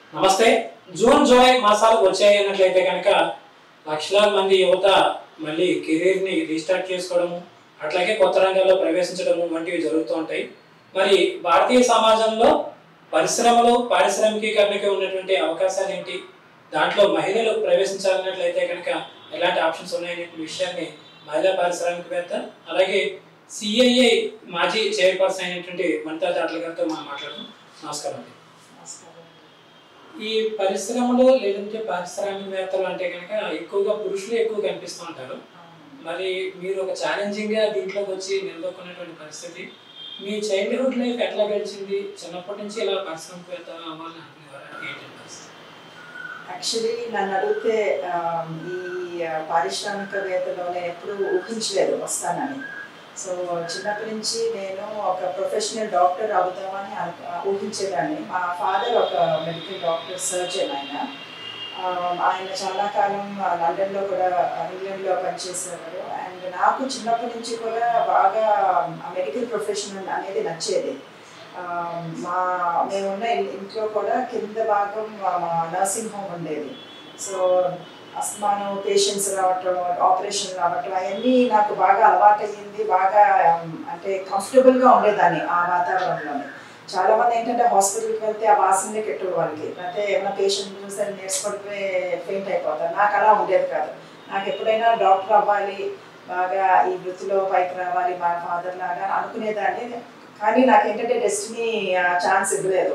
నమస్తే June July మాసాలు వచ్చాయి అన్నట్లయితే కనుక లక్షలాది మంది యువత మళ్ళీ కెరీర్ ని రీస్టార్ట్ చేసుకోవడము అట్లాగే కొత్త రంగాల్లో ప్రవేశించడము వంటివి జరుగుతూ ఉంటాయి మరి భారతీయ సమాజంలో పరిశ్రమలు పారిశ్రామికీకరణకి ఉన్నటువంటి అవకాశాలు ఏంటి దాంట్లో మహిళలు ప్రవేశించాలన్నట్లయితే కనుక ఎలాంటి ఆప్షన్స్ ఉన్నాయనే విషయాన్ని మహిళా పారిశ్రామికవేత్త అలాగే సిఐఐ మాజీ చైర్పర్సన్ అయినటువంటి వనితా దాట్ల గారితో మనం మాట్లాడదాం నమస్కారం అండి ఈ పరిశ్రమలు లేదంటే పారిశ్రామికవేత్తలు అంటే కనుక ఎక్కువగా పురుషులు ఎక్కువ కనిపిస్తూ ఉంటారు మరి మీరు ఒక ఛాలెంజింగ్ గా దీంట్లోకి వచ్చి నిలదొక్కున్నటువంటి పరిస్థితి మీ చైల్డ్హుడ్ లైఫ్ ఎట్లా గడిచింది చిన్నప్పటి నుంచి ఇలా పారిశ్రామికవేత్త అవ్వాలని అనుకునేవారు ఏంటి పరిస్థితి యాక్చువల్లీ నన్ను అడిగితే ఆ, ఈ ఆ, పారిశ్రామికవేత్తలో నేను ఎప్పుడూ ఊహించలేదు వస్తానని సో చిన్నప్పటి నుంచి నేను ఒక ప్రొఫెషనల్ డాక్టర్ అవుతామని అను- ఆ, ఊహించేదాన్ని మా ఫాదర్ ఒక మెడికల్ డాక్టర్ సర్జన్ ఆయన ఆ, ఆయన చాలా కాలం ఆ, లండన్లో కూడా ఆ, ఇంగ్లాండ్లో పనిచేసేవారు అండ్ నాకు చిన్నప్పటి నుంచి కూడా బాగా ఆ మెడికల్ ప్రొఫెషన్ అనేది నచ్చేది ఆ, మా మేమున్న ఇల్- ఇంట్లో కూడా కింద భాగం మా మా నర్సింగ్ హోమ్ ఉండేది సో అస్మానం పేషెంట్స్ రావటం ఆపరేషన్ రావటం అవన్నీ నాకు బాగా అలవాటయ్యింది బాగా ఉమ్, అంటే కంఫర్టబుల్గా ఉండేదాన్ని ఆ వాతావరణంలోనే చాలా మంది ఏంటంటే హాస్పిటల్కి వెళ్తే ఆ వాసనలే కెట్టు వాళ్ళకి అయితే ఏమైనా పేషెంట్ చూస్తే నేర్చుకుంటే ఫెయింట్ అయిపోతారు నాకు అలా ఉండేది కాదు నాకు ఎప్పుడైనా డాక్టర్ అవ్వాలి బాగా ఈ వృత్తిలో పైకి రావాలి మా ఫాదర్ లాగా అనుకునేదాన్ని కానీ నాకు ఏంటంటే డెస్టినీ ఛాన్స్ ఇవ్వలేదు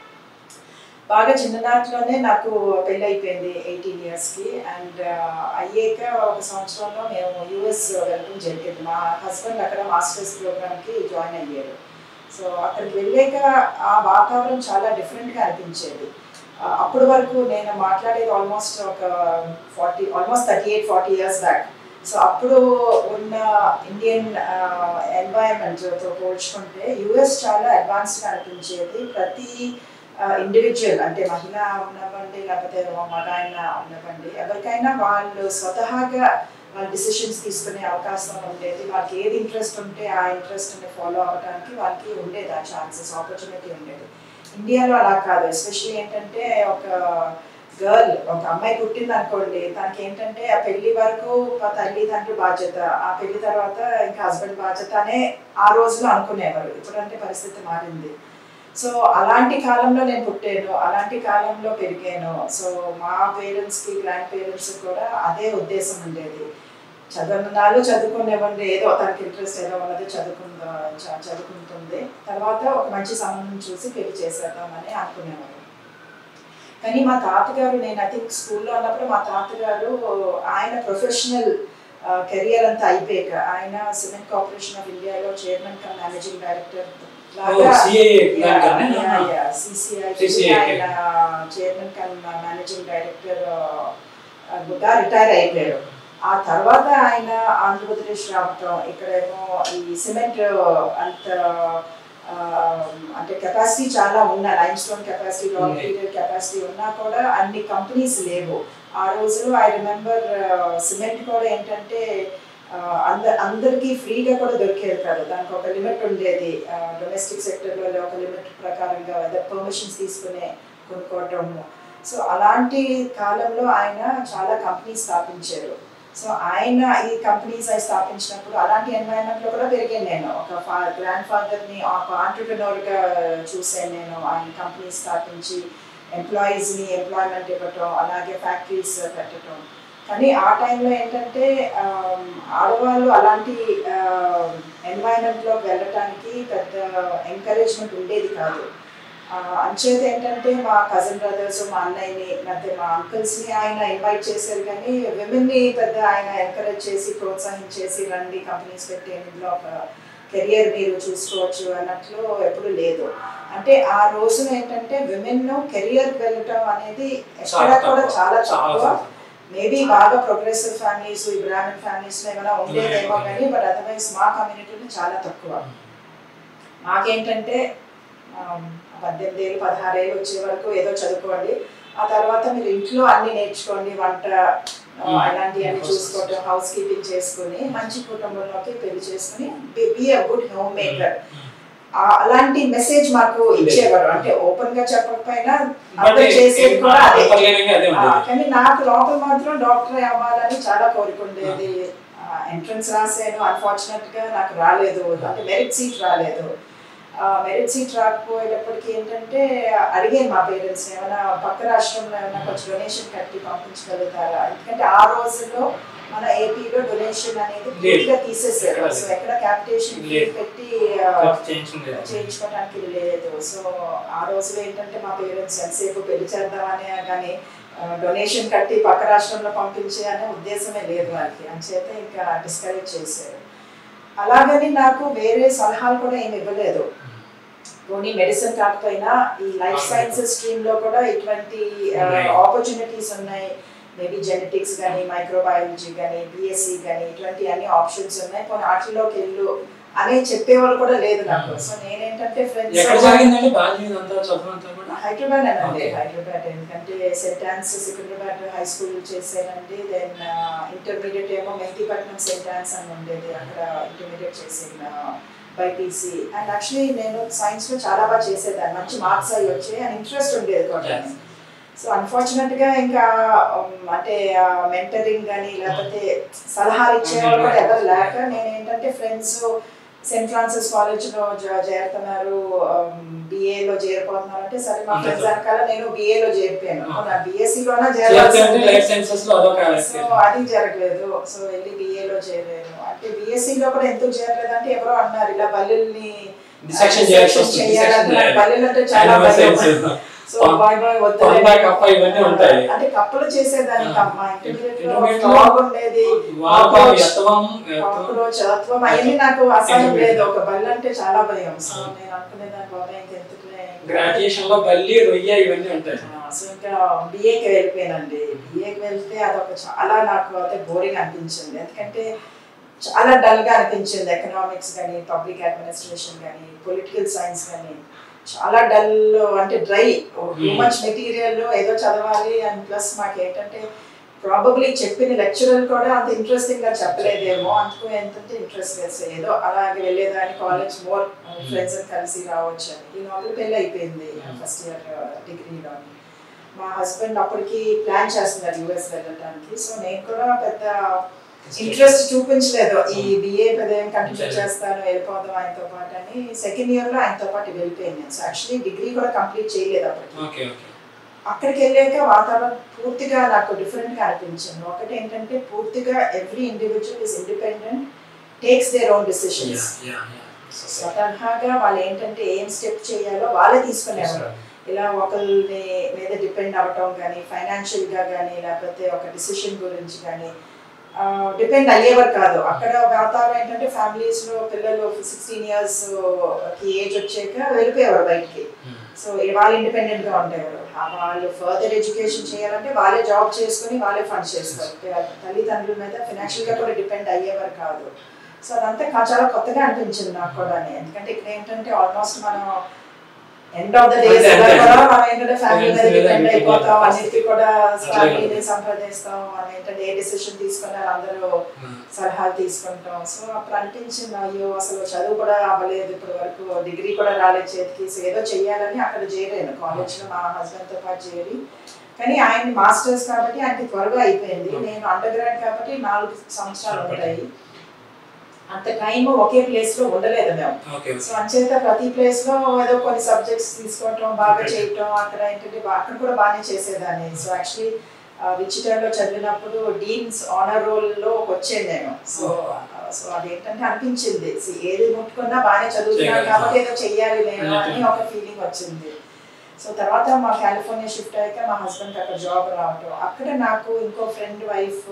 బాగా చిన్ననాటిలోనే నాకు పెళ్ళి అయిపోయింది ఎయిటీన్ ఇయర్స్కి అండ్ అయ్యాక ఒక సంవత్సరంలో మేము యూఎస్ వెళ్ళడం జరిగింది మా హస్బెండ్ అక్కడ మాస్టర్స్ ప్రోగ్రామ్కి జాయిన్ అయ్యారు సో అక్కడికి వెళ్ళాక ఆ వాతావరణం చాలా డిఫరెంట్గా అనిపించేది ఆ, అప్పటి వరకు నేను మాట్లాడేది ఆల్మోస్ట్ ఒక forty almost thirty eight forty years back so అప్పుడు ఉన్న ఇండియన్ ఎన్వైరన్మెంట్తో పోల్చుకుంటే యుఎస్ చాలా అడ్వాన్స్గా అనిపించేది ప్రతి ఇండివిజువల్ అంటే మహిళ ఉన్నవ్వండి లేకపోతే మగ ఆయన ఉన్నవ్వండి ఎవరికైనా వాళ్ళు స్వతహాగా వాళ్ళ డిసిషన్స్ తీసుకునే అవకాశం ఉండేది వాళ్ళకి ఏది ఇంట్రెస్ట్ ఉంటే ఆ ఇంట్రెస్ట్ని ఫాలో అవ్వడానికి వాళ్ళకి ఉండేది ఆ ఛాన్సెస్ ఆపర్చునిటీ ఉండేది ఇండియాలో అలా కాదు ఎస్పెషల్లీ ఏంటంటే ఒక గర్ల్ ఒక అమ్మాయి పుట్టింది అనుకోండి తనకి ఏంటంటే ఆ పెళ్లి వరకు ఆ తల్లిదండ్రుల బాధ్యత ఆ పెళ్లి తర్వాత ఇంకా హస్బెండ్ బాధ్యత అనే ఆ రోజులో అనుకునేవారు ఇప్పుడంటే పరిస్థితి మారింది సో అలాంటి కాలంలో నేను పుట్టాను అలాంటి కాలంలో పెరిగాను సో మా పేరెంట్స్కి గ్రాండ్ పేరెంట్స్కి కూడా అదే ఉద్దేశం ఉండేది చదువునాలు చదువుకునేవ్వండి ఏదో తనకి ఇంట్రెస్ట్ ఏదో ఉన్నది చదువుకుందా చ- చదువుకుంటుంది తర్వాత ఒక మంచి సంబంధం చూసి పెళ్లి చేసేద్దామని అనుకునేవారు కానీ మా తాతగారు నేను ఐ థింక్ స్కూల్లో ఉన్నప్పుడు మా తాతగారు ఆయన ప్రొఫెషనల్ కెరియర్ అంతా అయిపోయాక ఆయన సిమెంట్ కార్పొరేషన్ ఆఫ్ ఇండియాలో చైర్మన్ కమ్ మేనేజింగ్ డైరెక్టర్ ఓ, CAA దానికన్నా? సిసిఐ ఆయన చైర్మన్ కమ్ మేనేజింగ్ డైరెక్టర్ గా రిటైర్ అయిపోయారు ఆ తర్వాత ఆయన ఆంధ్రప్రదేశ్ రావటం ఇక్కడేమో ఈ సిమెంట్ అంత ఆ, అంటే కెపాసిటీ చాలా ఉన్న లైమ్ స్టోన్ కెపాసిటీ రా ఉన్నాయి. మెటీరియల్ కెపాసిటీ ఉన్నా కూడా అన్ని కంపెనీస్ లేవు ఆ రోజులో ఐ రిమెంబర్ సిమెంట్ కూడా ఏంటంటే ఆ, అంద అందరికీ ఫ్రీగా కూడా దొరికేది కాదు దానికి ఒక లిమిట్ ఉండేది డొమెస్టిక్ సెక్టర్లో ఒక లిమిట్ ప్రకారంగా అదర్ పర్మిషన్స్ తీసుకునే కొనుక్కోవటము సో అలాంటి కాలంలో ఆయన చాలా కంపెనీస్ స్థాపించారు సో ఆయన ఈ కంపెనీస్ అవి స్థాపించినప్పుడు అలాంటి ఎన్వైరన్మెంట్లో కూడా పెరిగాను నేను ఒక ఫా గ్రాండ్ ఫాదర్ని ఒక ఆంటర్ప్రినర్గా చూసాను నేను ఆయన కంపెనీస్ స్థాపించి ఎంప్లాయీస్ని ఎంప్లాయ్మెంట్ ఇవ్వటం అలాగే ఫ్యాక్టరీస్ పెట్టడం కానీ ఆ టైంలో ఏంటంటే ఆమ్, ఆడవాళ్ళు అలాంటి ఎన్వైరన్మెంట్లోకి వెళ్ళటానికి పెద్ద ఎంకరేజ్మెంట్ ఉండేది కాదు ఆ, అంచేత ఏంటంటే మా కజిన్ బ్రదర్స్ మా అన్నయ్యని లేకపోతే మా అంకుల్స్ని ఆయన ఇన్వైట్ చేశారు కానీ విమెన్ని పెద్ద ఆయన ఎంకరేజ్ చేసి ప్రోత్సహించేసి రండి కంపెనీస్ పెట్టి ఇందులో ఒక కెరియర్ మీరు చూసుకోవచ్చు అన్నట్లు ఎప్పుడు లేదు అంటే ఆ రోజున ఏంటంటే విమెన్ కెరియర్ వెళ్ళటం అనేది ఎక్కడ కూడా చాలా తక్కువ మేబీ బాగా ప్రోగ్రెసివ్ ఫ్యామిలీస్ ఈ బ్రాహ్మణ్ ఫ్యామిలీస్ ఏమైనా ఉండేదేమో కానీ బట్ అదర్వైజ్ మా కమ్యూనిటీలో చాలా తక్కువ మాకేంటంటే ఆమ్, పద్దెనిమిది ఏళ్ళు పదహారు ఏళ్ళు వచ్చే వరకు ఏదో చదువుకోండి ఆ తర్వాత మీరు ఇంట్లో అన్ని నేర్చుకోండి వంట ఆ, Hmm. అలాంటివన్నీ చూసుకోవటం హౌస్ కీపింగ్ చేసుకుని మంచి కుటుంబంలోకి పెళ్లి చేసుకుని be a good home maker ఆ- అలాంటి మెసేజ్ మాకు ఇచ్చేవారు అంటే ఓపెన్ గా చెప్పకపోయినా బట్ అందరూ చేసేది కూడా అదే అంతర్లీనంగా అదే ఆ, ఉండేది కానీ నాకు లోపల మాత్రం డాక్టర్ అవ్వాలని చాలా కోరిక ఉండేది ఎంట్రన్స్ రాసాను అన్ఫార్చునేట్ గా నాకు రాలేదు అంటే మెరిట్ సీట్ రాలేదు మెరిట్ సీట్ రాకపోయేటప్పటికి ఏంటంటే అడిగాను మా పేరెంట్స్ ఏమైనా పక్క రాష్ట్రంలో ఏమైనా కొంచెం డొనేషన్ కట్టి పంపించగలుగుతారా ఎందుకంటే ఆ రోజుల్లో మన ఏపీలో డొనేషన్ అనేది పూర్తిగా తీసేసారు ఎక్కడ సో ఎక్కడ క్యాపిటేషన్ లేదు. పెట్టి ఆ, ఖర్చు చేయించుండేది చేయించుకోవడానికి లేదు సో ఆ రోజులో ఏంటంటే మా పేరెంట్స్ ఎంతసేపు పెళ్లి చేద్దామని కానీ డొనేషన్ కట్టి పక్క రాష్ట్రంలో పంపించే అనే ఉద్దేశమే లేదు వాళ్ళకి అంచేత ఇంకా డిస్కరేజ్ చేశారు అలాగని నాకు వేరే సలహాలు కూడా ఏమి ఇవ్వలేదు పోనీ మెడిసిన్ కాకపోయినా ఈ లైఫ్ సైన్సెస్ స్ట్రీమ్ లో కూడా ఇటువంటి ఉన్నాయి. ఆపర్చునిటీస్ ఉన్నాయి మేబీ జెనెటిక్స్ కానీ మైక్రోబయాలజీ కానీ బిఎస్సి కానీ ఇటువంటి అన్ని ఆప్షన్స్ ఉన్నాయి కొన్ని వాటిలోకి వెళ్ళు అని చెప్పేవాళ్ళు కూడా లేదు నాకు సో నేనేంటంటే ఎక్కడ ఫ్రెండ్స్ జరిగిందండి బాల్యం అంతా చదువు అంతా కూడా హైదరాబాద్ అండి Okay. హైదరాబాద్ ఎందుకంటే St Ann's Secunderabad high school చేశానండి దెన్ ఇంటర్మీడియట్ ఏమో మెహదీపట్నం సెంట్ ఆన్స్ అని ఉండేది అక్కడ ఇంటర్మీడియట్ చేసిన బైపీసీ అండ్ యాక్చువల్లీ నేను సైన్స్ లో చాలా బాగా చేసేదాన్ని మంచి మార్క్స్ అవి వచ్చాయి అండ్ ఇంట్రెస్ట్ ఉండేది కూడా Yes. సో అన్ఫార్చునేట్ గా ఇంకా um, అంటే మెంటరింగ్ కానీ లేకపోతే సలహాలు ఇచ్చేవాళ్ళు కూడా ఎవరు లేక నేను ఏంటంటే ఫ్రెండ్స్ సెయింట్ ఫ్రాన్సిస్ కాలేజ్ లో జ- చేరుతున్నారు BA లో చేరిపోతున్నారు అంటే సరే మా ఫ్రెండ్స్ వెనకాల నేను BA లో చేరిపోయాను నా BSc లోనే చేస్తే అంటే చేరాల్సింది లైఫ్ సైన్సెస్ లో అదొక సో అది జరగలేదు సో వెళ్ళి BA లో చేరాను అంటే BSc లో కూడా ఎందుకు చేరలేదు అంటే ఎవరో అన్నారు ఇలా బల్లుల్ని డిసెక్షన్ చేయాల్సి వస్తుంది చేయాలంటే డిసెక్షన్ నాకు బల్లులు అంటే చాలా Animal భయం science. సో బాయ్ బాయ్ పంప, కప్ప ఇవన్నీ ఉంటాయి. అంటే కప్పలు చేసేదాన్ని ఆ. అమ్మా ఇంటర్మీడియట్ లో Intermediate లో ఫ్రాగ్ ఉండేది వాప cockroach, యత్వం cockroach, అత్వం అవన్నీ నాకు అసహ్యం Intermediate. లేదు ఒక బల్లి అంటే చాలా భయం సో ఆ. నేను అనుకునేదాన్ని బాబాయ్ ఇంకెందుకులే గ్రాడ్యుయేషన్ లో బల్లి రొయ్య ఇవన్నీ ఉంటాయి ఆ, సో ఇంకా బిఏకి వెళ్ళిపోయానండి బిఏకి వెళ్తే అదొక చాలా నాకు అయితే బోరింగ్ అనిపించింది ఎందుకంటే చాలా డల్ గా అనిపించింది ఎకనామిక్స్ కానీ పబ్లిక్ అడ్మినిస్ట్రేషన్ కానీ పొలిటికల్ సైన్స్ కానీ చాలా డల్ అంటే dry too Hmm. Much material ఏదో చదవాలి అండ్ ప్లస్ మాకు ఏంటంటే ప్రాబబ్లీ చెప్పిన లెక్చరర్ కూడా అంత ఇంట్రెస్టింగ్ గా చెప్పలేదేమో అందుకు ఏంటంటే ఇంట్రెస్ట్ లేదు సో ఏదో అలాగే వెళ్ళేదాన్ని కాలేజ్ మోర్ ఫ్రెండ్స్ కలిసి రావచ్చు అని ఈ నాలుగు పెళ్ళి అయిపోయింది ఫస్ట్ ఇయర్ డిగ్రీలో మా హస్బెండ్ అప్పటికి ప్లాన్ చేస్తున్నారు యూఎస్ వెళ్ళడానికి సో నేను కూడా పెద్ద ఇంట్రెస్ట్ చూపించలేదు ఈ బిఏ పెద్ద కంటిన్యూ చేస్తాను వెళ్ళిపోదాం ఆయనతో పాటు అని సెకండ్ ఇయర్ లో ఆయనతో పాటు వెళ్ళిపోయాను నేను సో యాక్చువల్లీ డిగ్రీ కూడా కంప్లీట్ చేయలేదు అప్పటికి ఓకే ఓకే అక్కడికి వెళ్ళాక వాతావరణం పూర్తిగా నాకు డిఫరెంట్ గా అనిపించింది ఒకటి ఏంటంటే పూర్తిగా every individual is independent takes their own decisions స్వతహాగా వాళ్ళు ఏంటంటే ఏం స్టెప్ చేయాలో వాళ్ళే తీసుకునేవారు ఇలా ఒకరిని మీద డిపెండ్ అవ్వటం కానీ ఫైనాన్షియల్ గా కానీ లేకపోతే ఒక డిసిషన్ గురించి కానీ డిపెండ్ అయ్యేవారు కాదు అక్కడ వాతావరణం ఏంటంటే ఫ్యామిలీస్ లో పిల్లలు సిక్స్టీన్ ఇయర్స్ కి ఏజ్ వచ్చాక వెళ్ళిపోయేవారు బయటికి సో వాళ్ళు ఇండిపెండెంట్ గా ఉండేవారు ఆ వాళ్ళు ఫర్దర్ ఎడ్యుకేషన్ చేయాలంటే వాళ్ళే జాబ్ చేసుకుని వాళ్ళే ఫండ్ చేసుకోవాలి తల్లిదండ్రుల మీద ఫినాన్షియల్ గా కూడా డిపెండ్ అయ్యేవారు కాదు సో అదంతా కా- చాలా కొత్తగా అనిపించింది నాకు కూడా ఎందుకంటే ఇక్కడ ఏంటంటే ఆల్మోస్ట్ మనం ఎండ్ ఆఫ్ ద డే అంతే, అంతే. కూడా మనం ఏంటంటే ఫ్యామిలీ మీద Friends మీద డిపెండ్ depend అయిపోతాం అయిపోతాం. అన్నిటికీ కూడా అట్లే ఫ్యామిలీని కదా. సంప్రదిస్తాం మనం ఏంటంటే ఏ డిసిషన్ తీసుకున్నారు అందరూ సలహాలు తీసుకుంటాం సో అప్పుడు అనిపించింది అయ్యో అసలు చదువు కూడా అవ్వలేదు ఇప్పటి వరకు డిగ్రీ కూడా రాలేదు చేతికి సో ఏదో చెయ్యాలని అక్కడ చేరాను కాలేజ్లో మా హస్బెండ్తో పాటు చేరి కానీ ఆయన మాస్టర్స్ కాబట్టి ఆయనకి త్వరగా అయిపోయింది నేను అండర్ గ్రాడ్ కాబట్టి నాలుగు సంవత్సరాలు ఉంటాయి అంత టైం ఒకే ప్లేస్ లో ఉండలేదు మేము ఓకే సో అంచేత ప్రతి ప్లేస్ లో ఏదో కొన్ని సబ్జెక్ట్స్ తీసుకోవటం బాగా చేయటం అక్కడ ఏంటంటే బా- అక్కడ కూడా బాగానే చేసేదాన్ని సో యాక్చువల్లీ విచిటర్లో చదివినప్పుడు డీన్స్ ఆనర్ రోల్ లో వచ్చాను నేను సో సో అదేంటంటే అనిపించింది See, ఏది ముట్టుకున్నా బాగానే చదువుతున్నాను చేయగలం. కాబట్టి ఏదో చెయ్యాలి నేను అని ఒక ఫీలింగ్ వచ్చింది సో తర్వాత మా కాలిఫోర్నియా షిఫ్ట్ అయ్యాక మా హస్బెండ్ అక్కడ జాబ్ రావటం అక్కడ నాకు ఇంకో ఫ్రెండ్ వైఫ్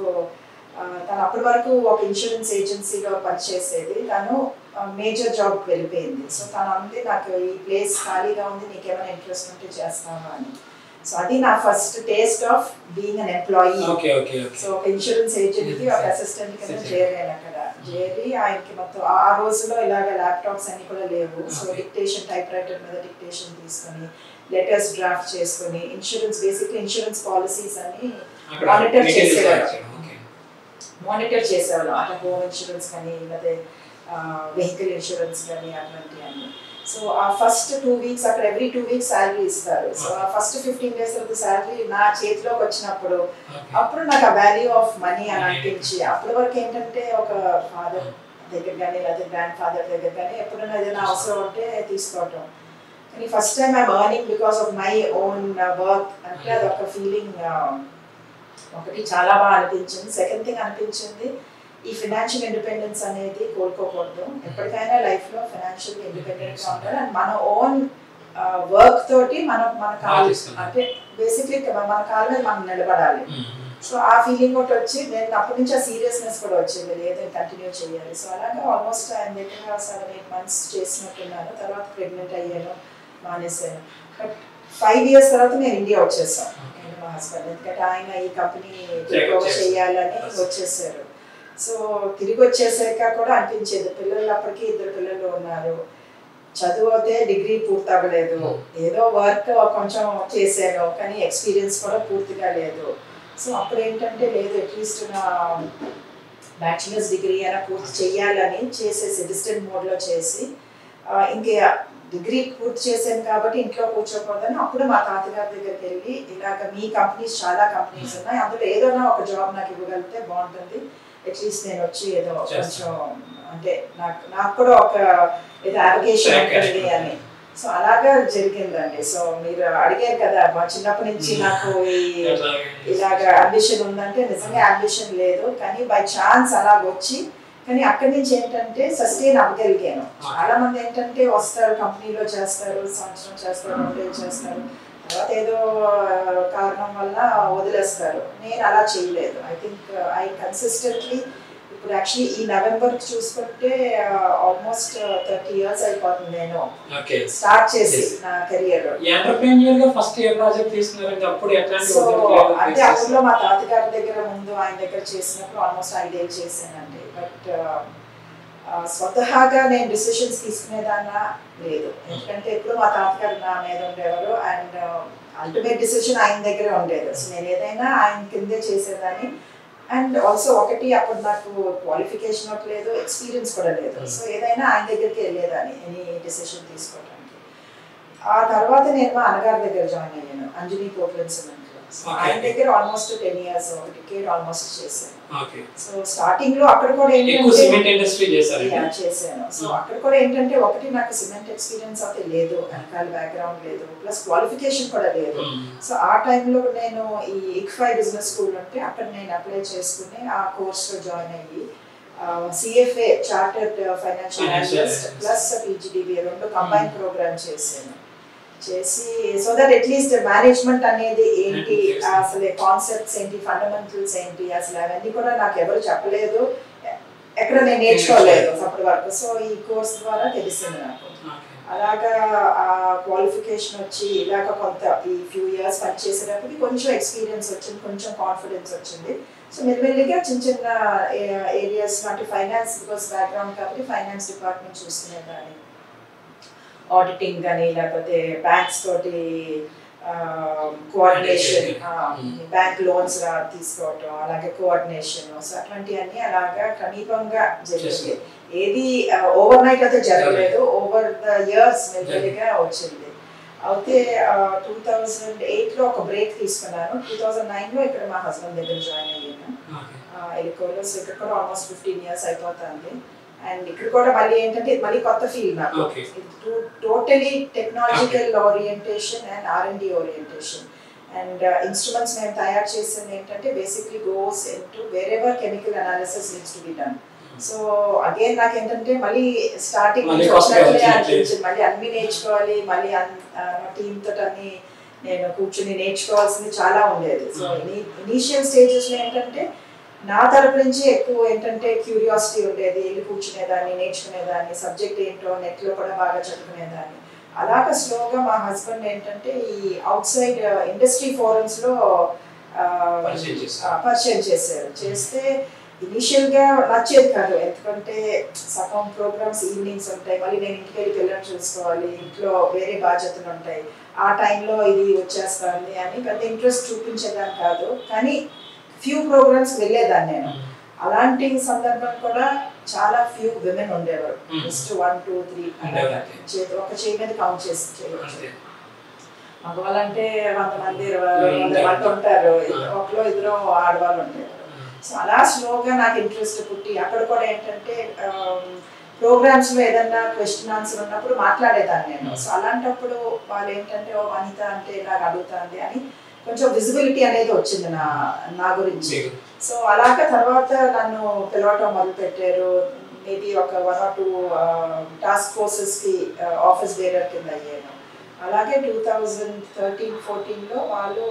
తను అప్పటి వరకు ఒక ఇన్సూరెన్స్ ఏజెన్సీలో పనిచేసేది తను మేజర్ జాబ్కి వెళ్ళిపోయింది సో తను అంది నాకు ఈ ప్లేస్ ఖాళీగా ఉంది నీకేమైనా ఇంట్రెస్ట్ ఉంటే చేస్తావా అని సో అది నా first taste of being an employee okay okay okay so ఒక ఇన్సూరెన్స్ ఏజెంట్ కి ఒక అసిస్టెంట్ కింద Assistant. చేరాను అక్కడ చేరి ఆయనకి మొత్తం ఆ- ఆ రోజులో ఇలాగ ల్యాప్టాప్స్ అన్ని కూడా లేవు so Okay. Dictation typewriter మీద డిక్టేషన్ తీసుకొని లెటర్స్ డ్రాఫ్ట్ చేసుకొని ఇన్సూరెన్స్ బేసిక్లీ ఇన్సూరెన్స్ పాలసీస్ అని అక్కడ Monitor details చేసేవారు. ఇచ్చారు. ఓకే మానిటర్ చేసేవాళ్ళం అంటే హోమ్ ఇన్సూరెన్స్ కానీ లేకపోతే వెహికల్ ఇన్సూరెన్స్ కానీ అట్లాంటివి అన్ని సో ఆ ఫస్ట్ టూ వీక్స్ అక్కడ ఎవ్రీ టూ వీక్స్ శాలరీ ఇస్తారు సో ఆ first fifteen days of salary నా చేతిలోకి వచ్చినప్పుడు అప్పుడు నాకు ఆ వాల్యూ ఆఫ్ మనీ అని అనిపించి అప్పటి వరకు ఏంటంటే ఒక ఫాదర్ దగ్గర కానీ లేదా గ్రాండ్ ఫాదర్ దగ్గర కానీ ఎప్పుడైనా ఏదైనా అవసరం ఉంటే తీసుకోవటం కానీ first time I earning because of my own work అంటే అది ఒక ఫీలింగ్ ఒకటి చాలా బాగా అనిపించింది సెకండ్ థింగ్ అనిపించింది ఈ ఫినాన్షియల్ ఇండిపెండెన్స్ అనేది కోల్పోకూడదు ఎప్పటికైనా లైఫ్లో ఫినాన్షియల్ ఇండిపెండెంట్గా ఉండాలి అండ్ మన ఓన్ వర్క్ తోటి మనం మన కాలు ఆలోచిస్తున్నాం. అంటే బేసిక్లీ మన కాళ్ళ మీద మనం నిలబడాలి సో ఆ ఫీలింగ్ ఒకటి వచ్చి నేను అప్పటి నుంచి ఆ సీరియస్నెస్ కూడా వచ్చింది లేదు కంటిన్యూ చేయాలి సో అలాగా ఆల్మోస్ట్ ఆయన దగ్గర సెవెన్ ఎయిట్ మంత్స్ చేసినట్టున్నాను తర్వాత ప్రెగ్నెంట్ అయ్యాను మానేశాను బట్ ఫైవ్ ఇయర్స్ తర్వాత నేను ఇండియా వచ్చేసాను నేను మా హస్బెండ్ ఎందుకంటే ఆయన ఈ కంపెనీ టేక్ ఓవర్ చేయాలని వచ్చేసారు సో తిరిగి వచ్చేసాక కూడా అనిపించేది పిల్లలు అప్పటికి ఇద్దరు పిల్లలు ఉన్నారు చదువు అయితే డిగ్రీ పూర్తి అవ్వలేదు ఏదో వర్క్ కొంచెం చేశాను కానీ ఎక్స్పీరియన్స్ కూడా పూర్తిగా లేదు సో అప్పుడు ఏంటంటే లేదు అట్లీస్ట్ నా బ్యాచిలర్స్ డిగ్రీ అయినా పూర్తి చేయాలని చేసేసి డిస్టెంట్ మోడ్లో చేసి ఆ, ఇంకా డిగ్రీ పూర్తి చేశాను కాబట్టి ఇంట్లో కూర్చోకూడదని అప్పుడు మా తాతగారి దగ్గరికి వెళ్ళి ఇలాగ మీ కంపెనీస్ చాలా కంపెనీస్ ఉన్నాయి అందులో ఏదైనా ఒక జాబ్ నాకు ఇవ్వగలిగితే బాగుంటుంది అట్లీస్ట్ నేను వచ్చి ఏదో కొంచెం అంటే నాకు నాకు కూడా ఒక ఏదో అప్లికేషన్ ఉంటుంది అని సో అలాగా జరిగిందండి సో మీరు అడిగారు కదా మా చిన్నప్పటి నుంచి నాకు ఈ ఇలాగ అంబిషన్ ఉందంటే నిజంగా అంబిషన్ లేదు కానీ బై ఛాన్స్ అలాగ వచ్చి కానీ అక్కడి నుంచి ఏంటంటే సస్టైన్ అవ్వగలిగాను చాలా మంది ఏంటంటే వస్తారు కంపెనీలో చేస్తారు సంవత్సరం చేస్తారు రెండేళ్ళు చేస్తారు తర్వాత ఏదో ఆ, కారణం వల్ల వదిలేస్తారు నేను అలా చేయలేదు ఐ థింక్ ఐ కన్సిస్టెంట్లీ ఇప్పుడు యాక్చువల్లీ ఈ నవంబర్ చూసుకుంటే ఆల్మోస్ట్ థర్టీ ఇయర్స్ అయిపోతుంది నేను ఓకే స్టార్ట్ చేసి Yes. నా కెరియర్ ఎంటర్ప్రెన్యూర్ గా ఫస్ట్ ఏ ప్రాజెక్ట్ తీసుకున్నారంటే అప్పుడు ఎట్లాంటి సో ఒత్తిడి అంటే లేదు? అప్పట్లో మా తాతగారి దగ్గర ముందు ఆయన దగ్గర చేసినప్పుడు ఆల్మోస్ట్ ఐదేళ్ళు చేశానండి బట్ స్వతహాగా నేను డిసిషన్స్ తీసుకునేదాన్నా లేదు ఎందుకంటే ఎప్పుడు మా తాతగారు నా మీద ఉండేవారు అండ్ అల్టిమేట్ డిసిషన్ ఆయన దగ్గరే ఉండేది సో నేను ఏదైనా ఆయన కిందే చేసేదాన్ని అండ్ ఆల్సో ఒకటి అప్పుడు నాకు క్వాలిఫికేషన్ ఒకటి లేదు ఎక్స్పీరియన్స్ కూడా లేదు Hmm. సో ఏదైనా ఆయన దగ్గరికి వెళ్ళేదాన్ని ఎనీ డిసిషన్ తీసుకోవడానికి ఆ తర్వాత నేను మా అన్నగారి దగ్గర జాయిన్ అయ్యాను Anjani Portland cement so Okay. ఆయన దగ్గర ఆల్మోస్ట్ టెన్ ఇయర్స్ ఒక టికెట్ ఆల్మోస్ట్ చేశాను ఓకే సో స్టార్టింగ్ లో అక్కడ కూడా ఎక్కువ ఏంటంటే సిమెంట్ ఇండస్ట్రీ చేశారు Yeah, చేశాను సో Hmm. అక్కడ కూడా ఏంటంటే ఒకటి నాకు సిమెంట్ ఎక్స్పీరియన్స్ అయితే లేదు వెనకాల బ్యాక్గ్రౌండ్ లేదు ప్లస్ క్వాలిఫికేషన్ కూడా లేదు సో ఆ టైంలో నేను ఈ ఇక్ఫై బిజినెస్ స్కూల్ ఉంటే అక్కడ నేను అప్లై చేసుకుని ఆ కోర్స్లో జాయిన్ అయ్యి CFA chartered financial Financial analyst analyst. Plus PGDB రెండు కంబైన్ ప్రోగ్రామ్ చేశాను చేసి సో దట్ అట్లీస్ట్ మేనేజ్మెంట్ అనేది ఏంటి Hmm, yes. అసలు కాన్సెప్ట్స్ ఏంటి ఫండమెంటల్స్ ఏంటి అసలు అవన్నీ కూడా నాకు ఎవరు చెప్పలేదు ఎక్కడ నేను నేర్చుకోలేదు అప్పటి వరకు సో ఈ కోర్స్ ద్వారా తెలిసింది నాకు అలాగా ఆ క్వాలిఫికేషన్ వచ్చి ఇలాగ కొంత ఈ ఫ్యూ ఇయర్స్ పనిచేసేటప్పటికి కొంచెం ఎక్స్పీరియన్స్ వచ్చింది కొంచెం కాన్ఫిడెన్స్ వచ్చింది సో మెల్లిమెల్లిగా చిన్న చిన్న ఏరియాస్ అంటే ఫైనాన్స్ బికాస్ బ్యాక్గ్రౌండ్ కాబట్టి ఫైనాన్స్ డిపార్ట్మెంట్ చూసుకునేదాన్ని ఆడిటింగ్ కానీ లేకపోతే బ్యాంక్స్ తోటి కోఆర్డినేషన్ Mm. బ్యాంక్ లోన్స్ తీసుకోవటం అలాగే కోఆర్డినేషన్ సో అట్లాంటివన్నీ అలాగా సమీపంగా జరిగింది ఏది ఓవర్ నైట్ అయితే జరగలేదు ఓవర్ ద ఇయర్స్ మెల్లిగా వచ్చింది అయితే టూ థౌజండ్ ఎయిట్లో ఒక బ్రేక్ తీసుకున్నాను టూ థౌజండ్ నైన్లో ఇక్కడ మా హస్బెండ్ దగ్గర జాయిన్ అయ్యాను ఎలికోలో సో ఇక్కడ కూడా ఆల్మోస్ట్ ఫిఫ్టీన్ ఇయర్స్ అయిపోతుంది అండ్ ఇక్కడ కూడా మళ్ళీ ఏంటంటే ఇది మళ్ళీ కొత్త ఫీల్డ్ నాకు Okay. Totally technological orientation and R and D orientation and instruments మేము తయారు చేసింది ఏంటంటే basically goes into wherever chemical analysis needs to be done so again నాకు ఏంటంటే మళ్ళీ స్టార్టింగ్ మళ్ళీ నుంచి కొత్తగా వచ్చినట్లే వచ్చినట్లే. అనిపించింది మళ్ళీ అన్ని నేర్చుకోవాలి మళ్ళీ టీమ్ తోటి అన్ని నేను కూర్చుని నేర్చుకోవాల్సింది చాలా ఉండేది సో ఇనీషియల్ స్టేజెస్లో ఏంటంటే నా తరపు నుంచి ఎక్కువ ఏంటంటే క్యూరియాసిటీ ఉండేది వెళ్ళి కూర్చునేదాన్ని నేర్చుకునేదాన్ని సబ్జెక్ట్ ఏంటో నెట్లో కూడా బాగా చదువుకునేదాన్ని అలాగ స్లోగా మా హస్బెండ్ ఏంటంటే ఈ అవుట్ సైడ్ ఇండస్ట్రీ ఫోరమ్స్లో పరిచయం చేశారు. పరిచయం చేశారు చేస్తే ఇనీషియల్గా నచ్చేది కాదు ఎందుకంటే సగం ప్రోగ్రామ్స్ ఈవినింగ్స్ ఉంటాయి మళ్ళీ నేను ఇంటికి వెళ్ళి పిల్లల్ని చూసుకోవాలి ఇంట్లో వేరే బాధ్యతలు ఉంటాయి ఆ టైంలో ఇది వచ్చేస్తుంది అని పెద్ద ఇంట్రెస్ట్ చూపించేదాన్ని కాదు కానీ ఫ్యూ ప్రోగ్రామ్స్ వెళ్ళేదాన్ని నేను అలాంటి సందర్భం కూడా చాలా ఫ్యూ విమెన్ ఉండేవారు Hmm. Just one two three ఉండేవారు అంతే. చేతి ఒక చేయి మీద కౌంట్ చేసి చేయవచ్చు అంతే. మగవాళ్ళంటే వంద మంది ఇరవై Hmm, వంద ఉంటారు. మంది ఉంటారు Ah. ఒకలో ఇద్దరు ఆడవాళ్ళు ఉండేవారు సో అలా స్లోగా నాకు ఇంట్రెస్ట్ పుట్టి అక్కడ కూడా ఏంటంటే ప్రోగ్రామ్స్ లో ఏదన్నా క్వశ్చన్ ఆన్సర్ ఉన్నప్పుడు మాట్లాడేదాన్ని నేను సో అలాంటప్పుడు వాళ్ళు ఏంటంటే ఓ వనిత అంటే నాకు అడుగుతుంది అని కొంచెం విజిబిలిటీ అనేది వచ్చింది నా నా గురించి మీకు సో అలాగ తర్వాత నన్ను పిలవటం మొదలు పెట్టారు మేబీ ఒక one or two task forces కి ఆఫీస్ బేరర్ కింద అయ్యాను అలాగే టూ థౌజండ్ థర్టీన్ ఫోర్టీన్లో వాళ్ళు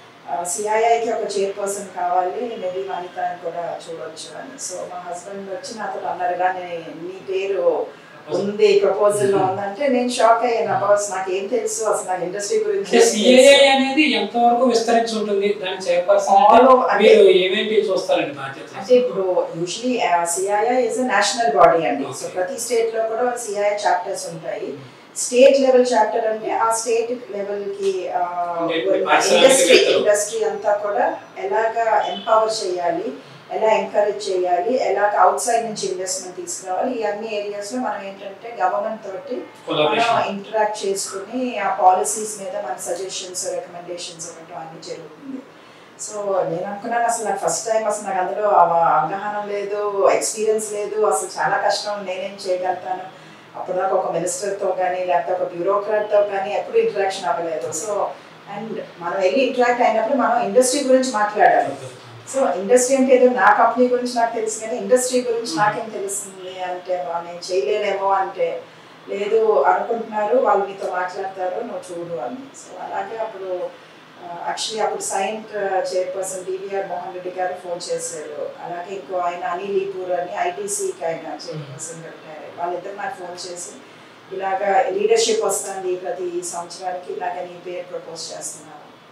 సిఐఐకి ఒక చైర్పర్సన్ కావాలి మేబీ వనిత అని కూడా చూడొచ్చు అని సో మా హస్బెండ్ వచ్చి నాతో అన్నారు కానీ నీ పేరు ఉంది ప్రపోజల్ లో ఉందంటే నేను షాక్ అయ్యాను అబ్బాస్ నాకు ఏం తెలుసు అసలు నాకు ఇండస్ట్రీ గురించి అంటే ఏం సిఏఏ తెలుసు. అనేది ఎంతవరకు విస్తరించి ఉంటుంది దాని చైర్పర్సన్ All over- అంటే మీరు ఏమేంటి చూస్తారండి బాధ్యత అంటే ఇప్పుడు usually CII is national body అండి సో Okay. ప్రతి స్టేట్ లో కూడా సిఐఐ చాప్టర్స్ ఉంటాయి స్టేట్ లెవెల్ చాప్టర్ అంటే ఆ స్టేట్ లెవెల్ కి అంటే పారిశ్రామిక ఇండస్ట్రీ వేత్తలు. ఇండస్ట్రీ అంతా కూడా ఎలాగా ఎంపవర్ చేయాలి ఎలా ఎంకరేజ్ చేయాలి ఎలా అవుట్ సైడ్ నుంచి ఇన్వెస్ట్మెంట్ తీసుకురావాలి ఈ అన్ని ఏరియాస్ లో మనం ఏంటంటే గవర్నమెంట్ తోటి మనం కొలాబరేషన్ ఇంటరాక్ట్ చేసుకుని ఆ పాలసీస్ మీద మన సజెషన్స్ రికమెండేషన్స్ ఇవ్వటం అన్ని జరుగుతుంది సో నేను అనుకున్నాను అసలు నాకు ఫస్ట్ టైం అసలు నాకు అందులో అవ- అవగాహన లేదు ఎక్స్పీరియన్స్ లేదు అసలు చాలా కష్టం నేనేం చేయగలుగుతాను అప్పుడు నాకు ఒక మినిస్టర్తో కానీ లేకపోతే ఒక బ్యూరోక్రాట్తో కానీ ఎప్పుడు ఇంటరాక్షన్ అవ్వలేదు సో అండ్ మనం వెళ్ళి ఇంటరాక్ట్ అయినప్పుడు మనం ఇండస్ట్రీ గురించి మాట్లాడాలి సో ఇండస్ట్రీ అంటే ఏదో నా కంపెనీ గురించి నాకు తెలుసు కానీ ఇండస్ట్రీ గురించి నాకేం తెలుస్తుంది అంటే "వా, నేను చేయలేనేమో అంటే లేదు అనుకుంటున్నారు వాళ్ళు మీతో మాట్లాడతారు నువ్వు చూడు అని సో అలాగే అప్పుడు యాక్చువల్లీ అప్పుడు సైంట్ చైర్పర్సన్ డివిఆర్ మోహన్ రెడ్డి గారు ఫోన్ చేశారు అలాగే ఇంకో ఆయన అనిల్ ఈపూర్ అని ఐటీసీకి ఆయన చైర్పర్సన్ పెట్టారు వాళ్ళిద్దరు నాకు ఫోన్ చేసి ఇలాగా లీడర్షిప్ వస్తుంది ప్రతి సంవత్సరానికి ఇలాగ నీ పేరు ప్రపోజ్ చేస్తున్నారు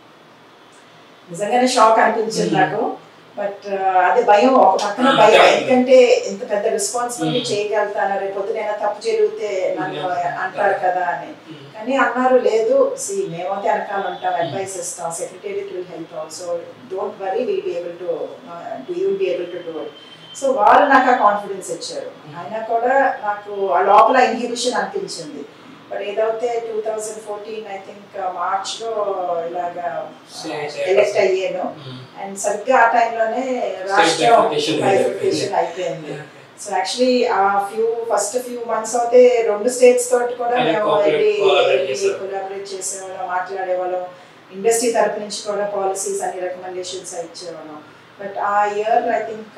నిజంగానే షాక్ అనిపించింది Hmm. నాకు బట్ అది భయం ఒక పక్కన Hmm, భయం correct. ఎందుకంటే ఇంత పెద్ద రెస్పాన్సిబిలిటీ Hmm. చేయగలుగుతాను రేపు పొద్దున తప్పు జరిగితే నన్ను Yeah. అంటారు కదా అని కానీ అన్నారు లేదు సి మేమైతే వెనకాల ఉంటాం అడ్వైస్ ఇస్తాం secretariat will help also don't worry will be able to do you be able to do it so వాళ్ళు నాకు ఆ కాన్ఫిడెన్స్ ఇచ్చారు అయినా కూడా నాకు ఆ లోపల ఇన్హిబిషన్ అనిపించింది బట్ ఏదైతే two thousand fourteen I think మార్చ్లో ఇలాగా Say- ఎలెక్ట్ అయ్యాను అండ్ సరిగ్గా ఆ టైంలోనే రాష్ట్రం bifurcation బైఫికేషన్ అయిపోయింది సో యాక్చువల్లీ ఆ ఫ్యూ ఫస్ట్ ఫ్యూ మంత్స్ అయితే రెండు స్టేట్స్ తోటి కూడా అదే మేము cooperate- వెళ్ళి collaborate చేశారు. కొలాబరేట్ చేసేవాళ్ళం మాట్లాడేవాళ్ళం ఇండస్ట్రీ తరపు నుంచి కూడా పాలసీస్ అన్ని రికమెండేషన్స్ ఇచ్చేవాళ్ళం బట్ ఆ ఇయర్ ఐ థింక్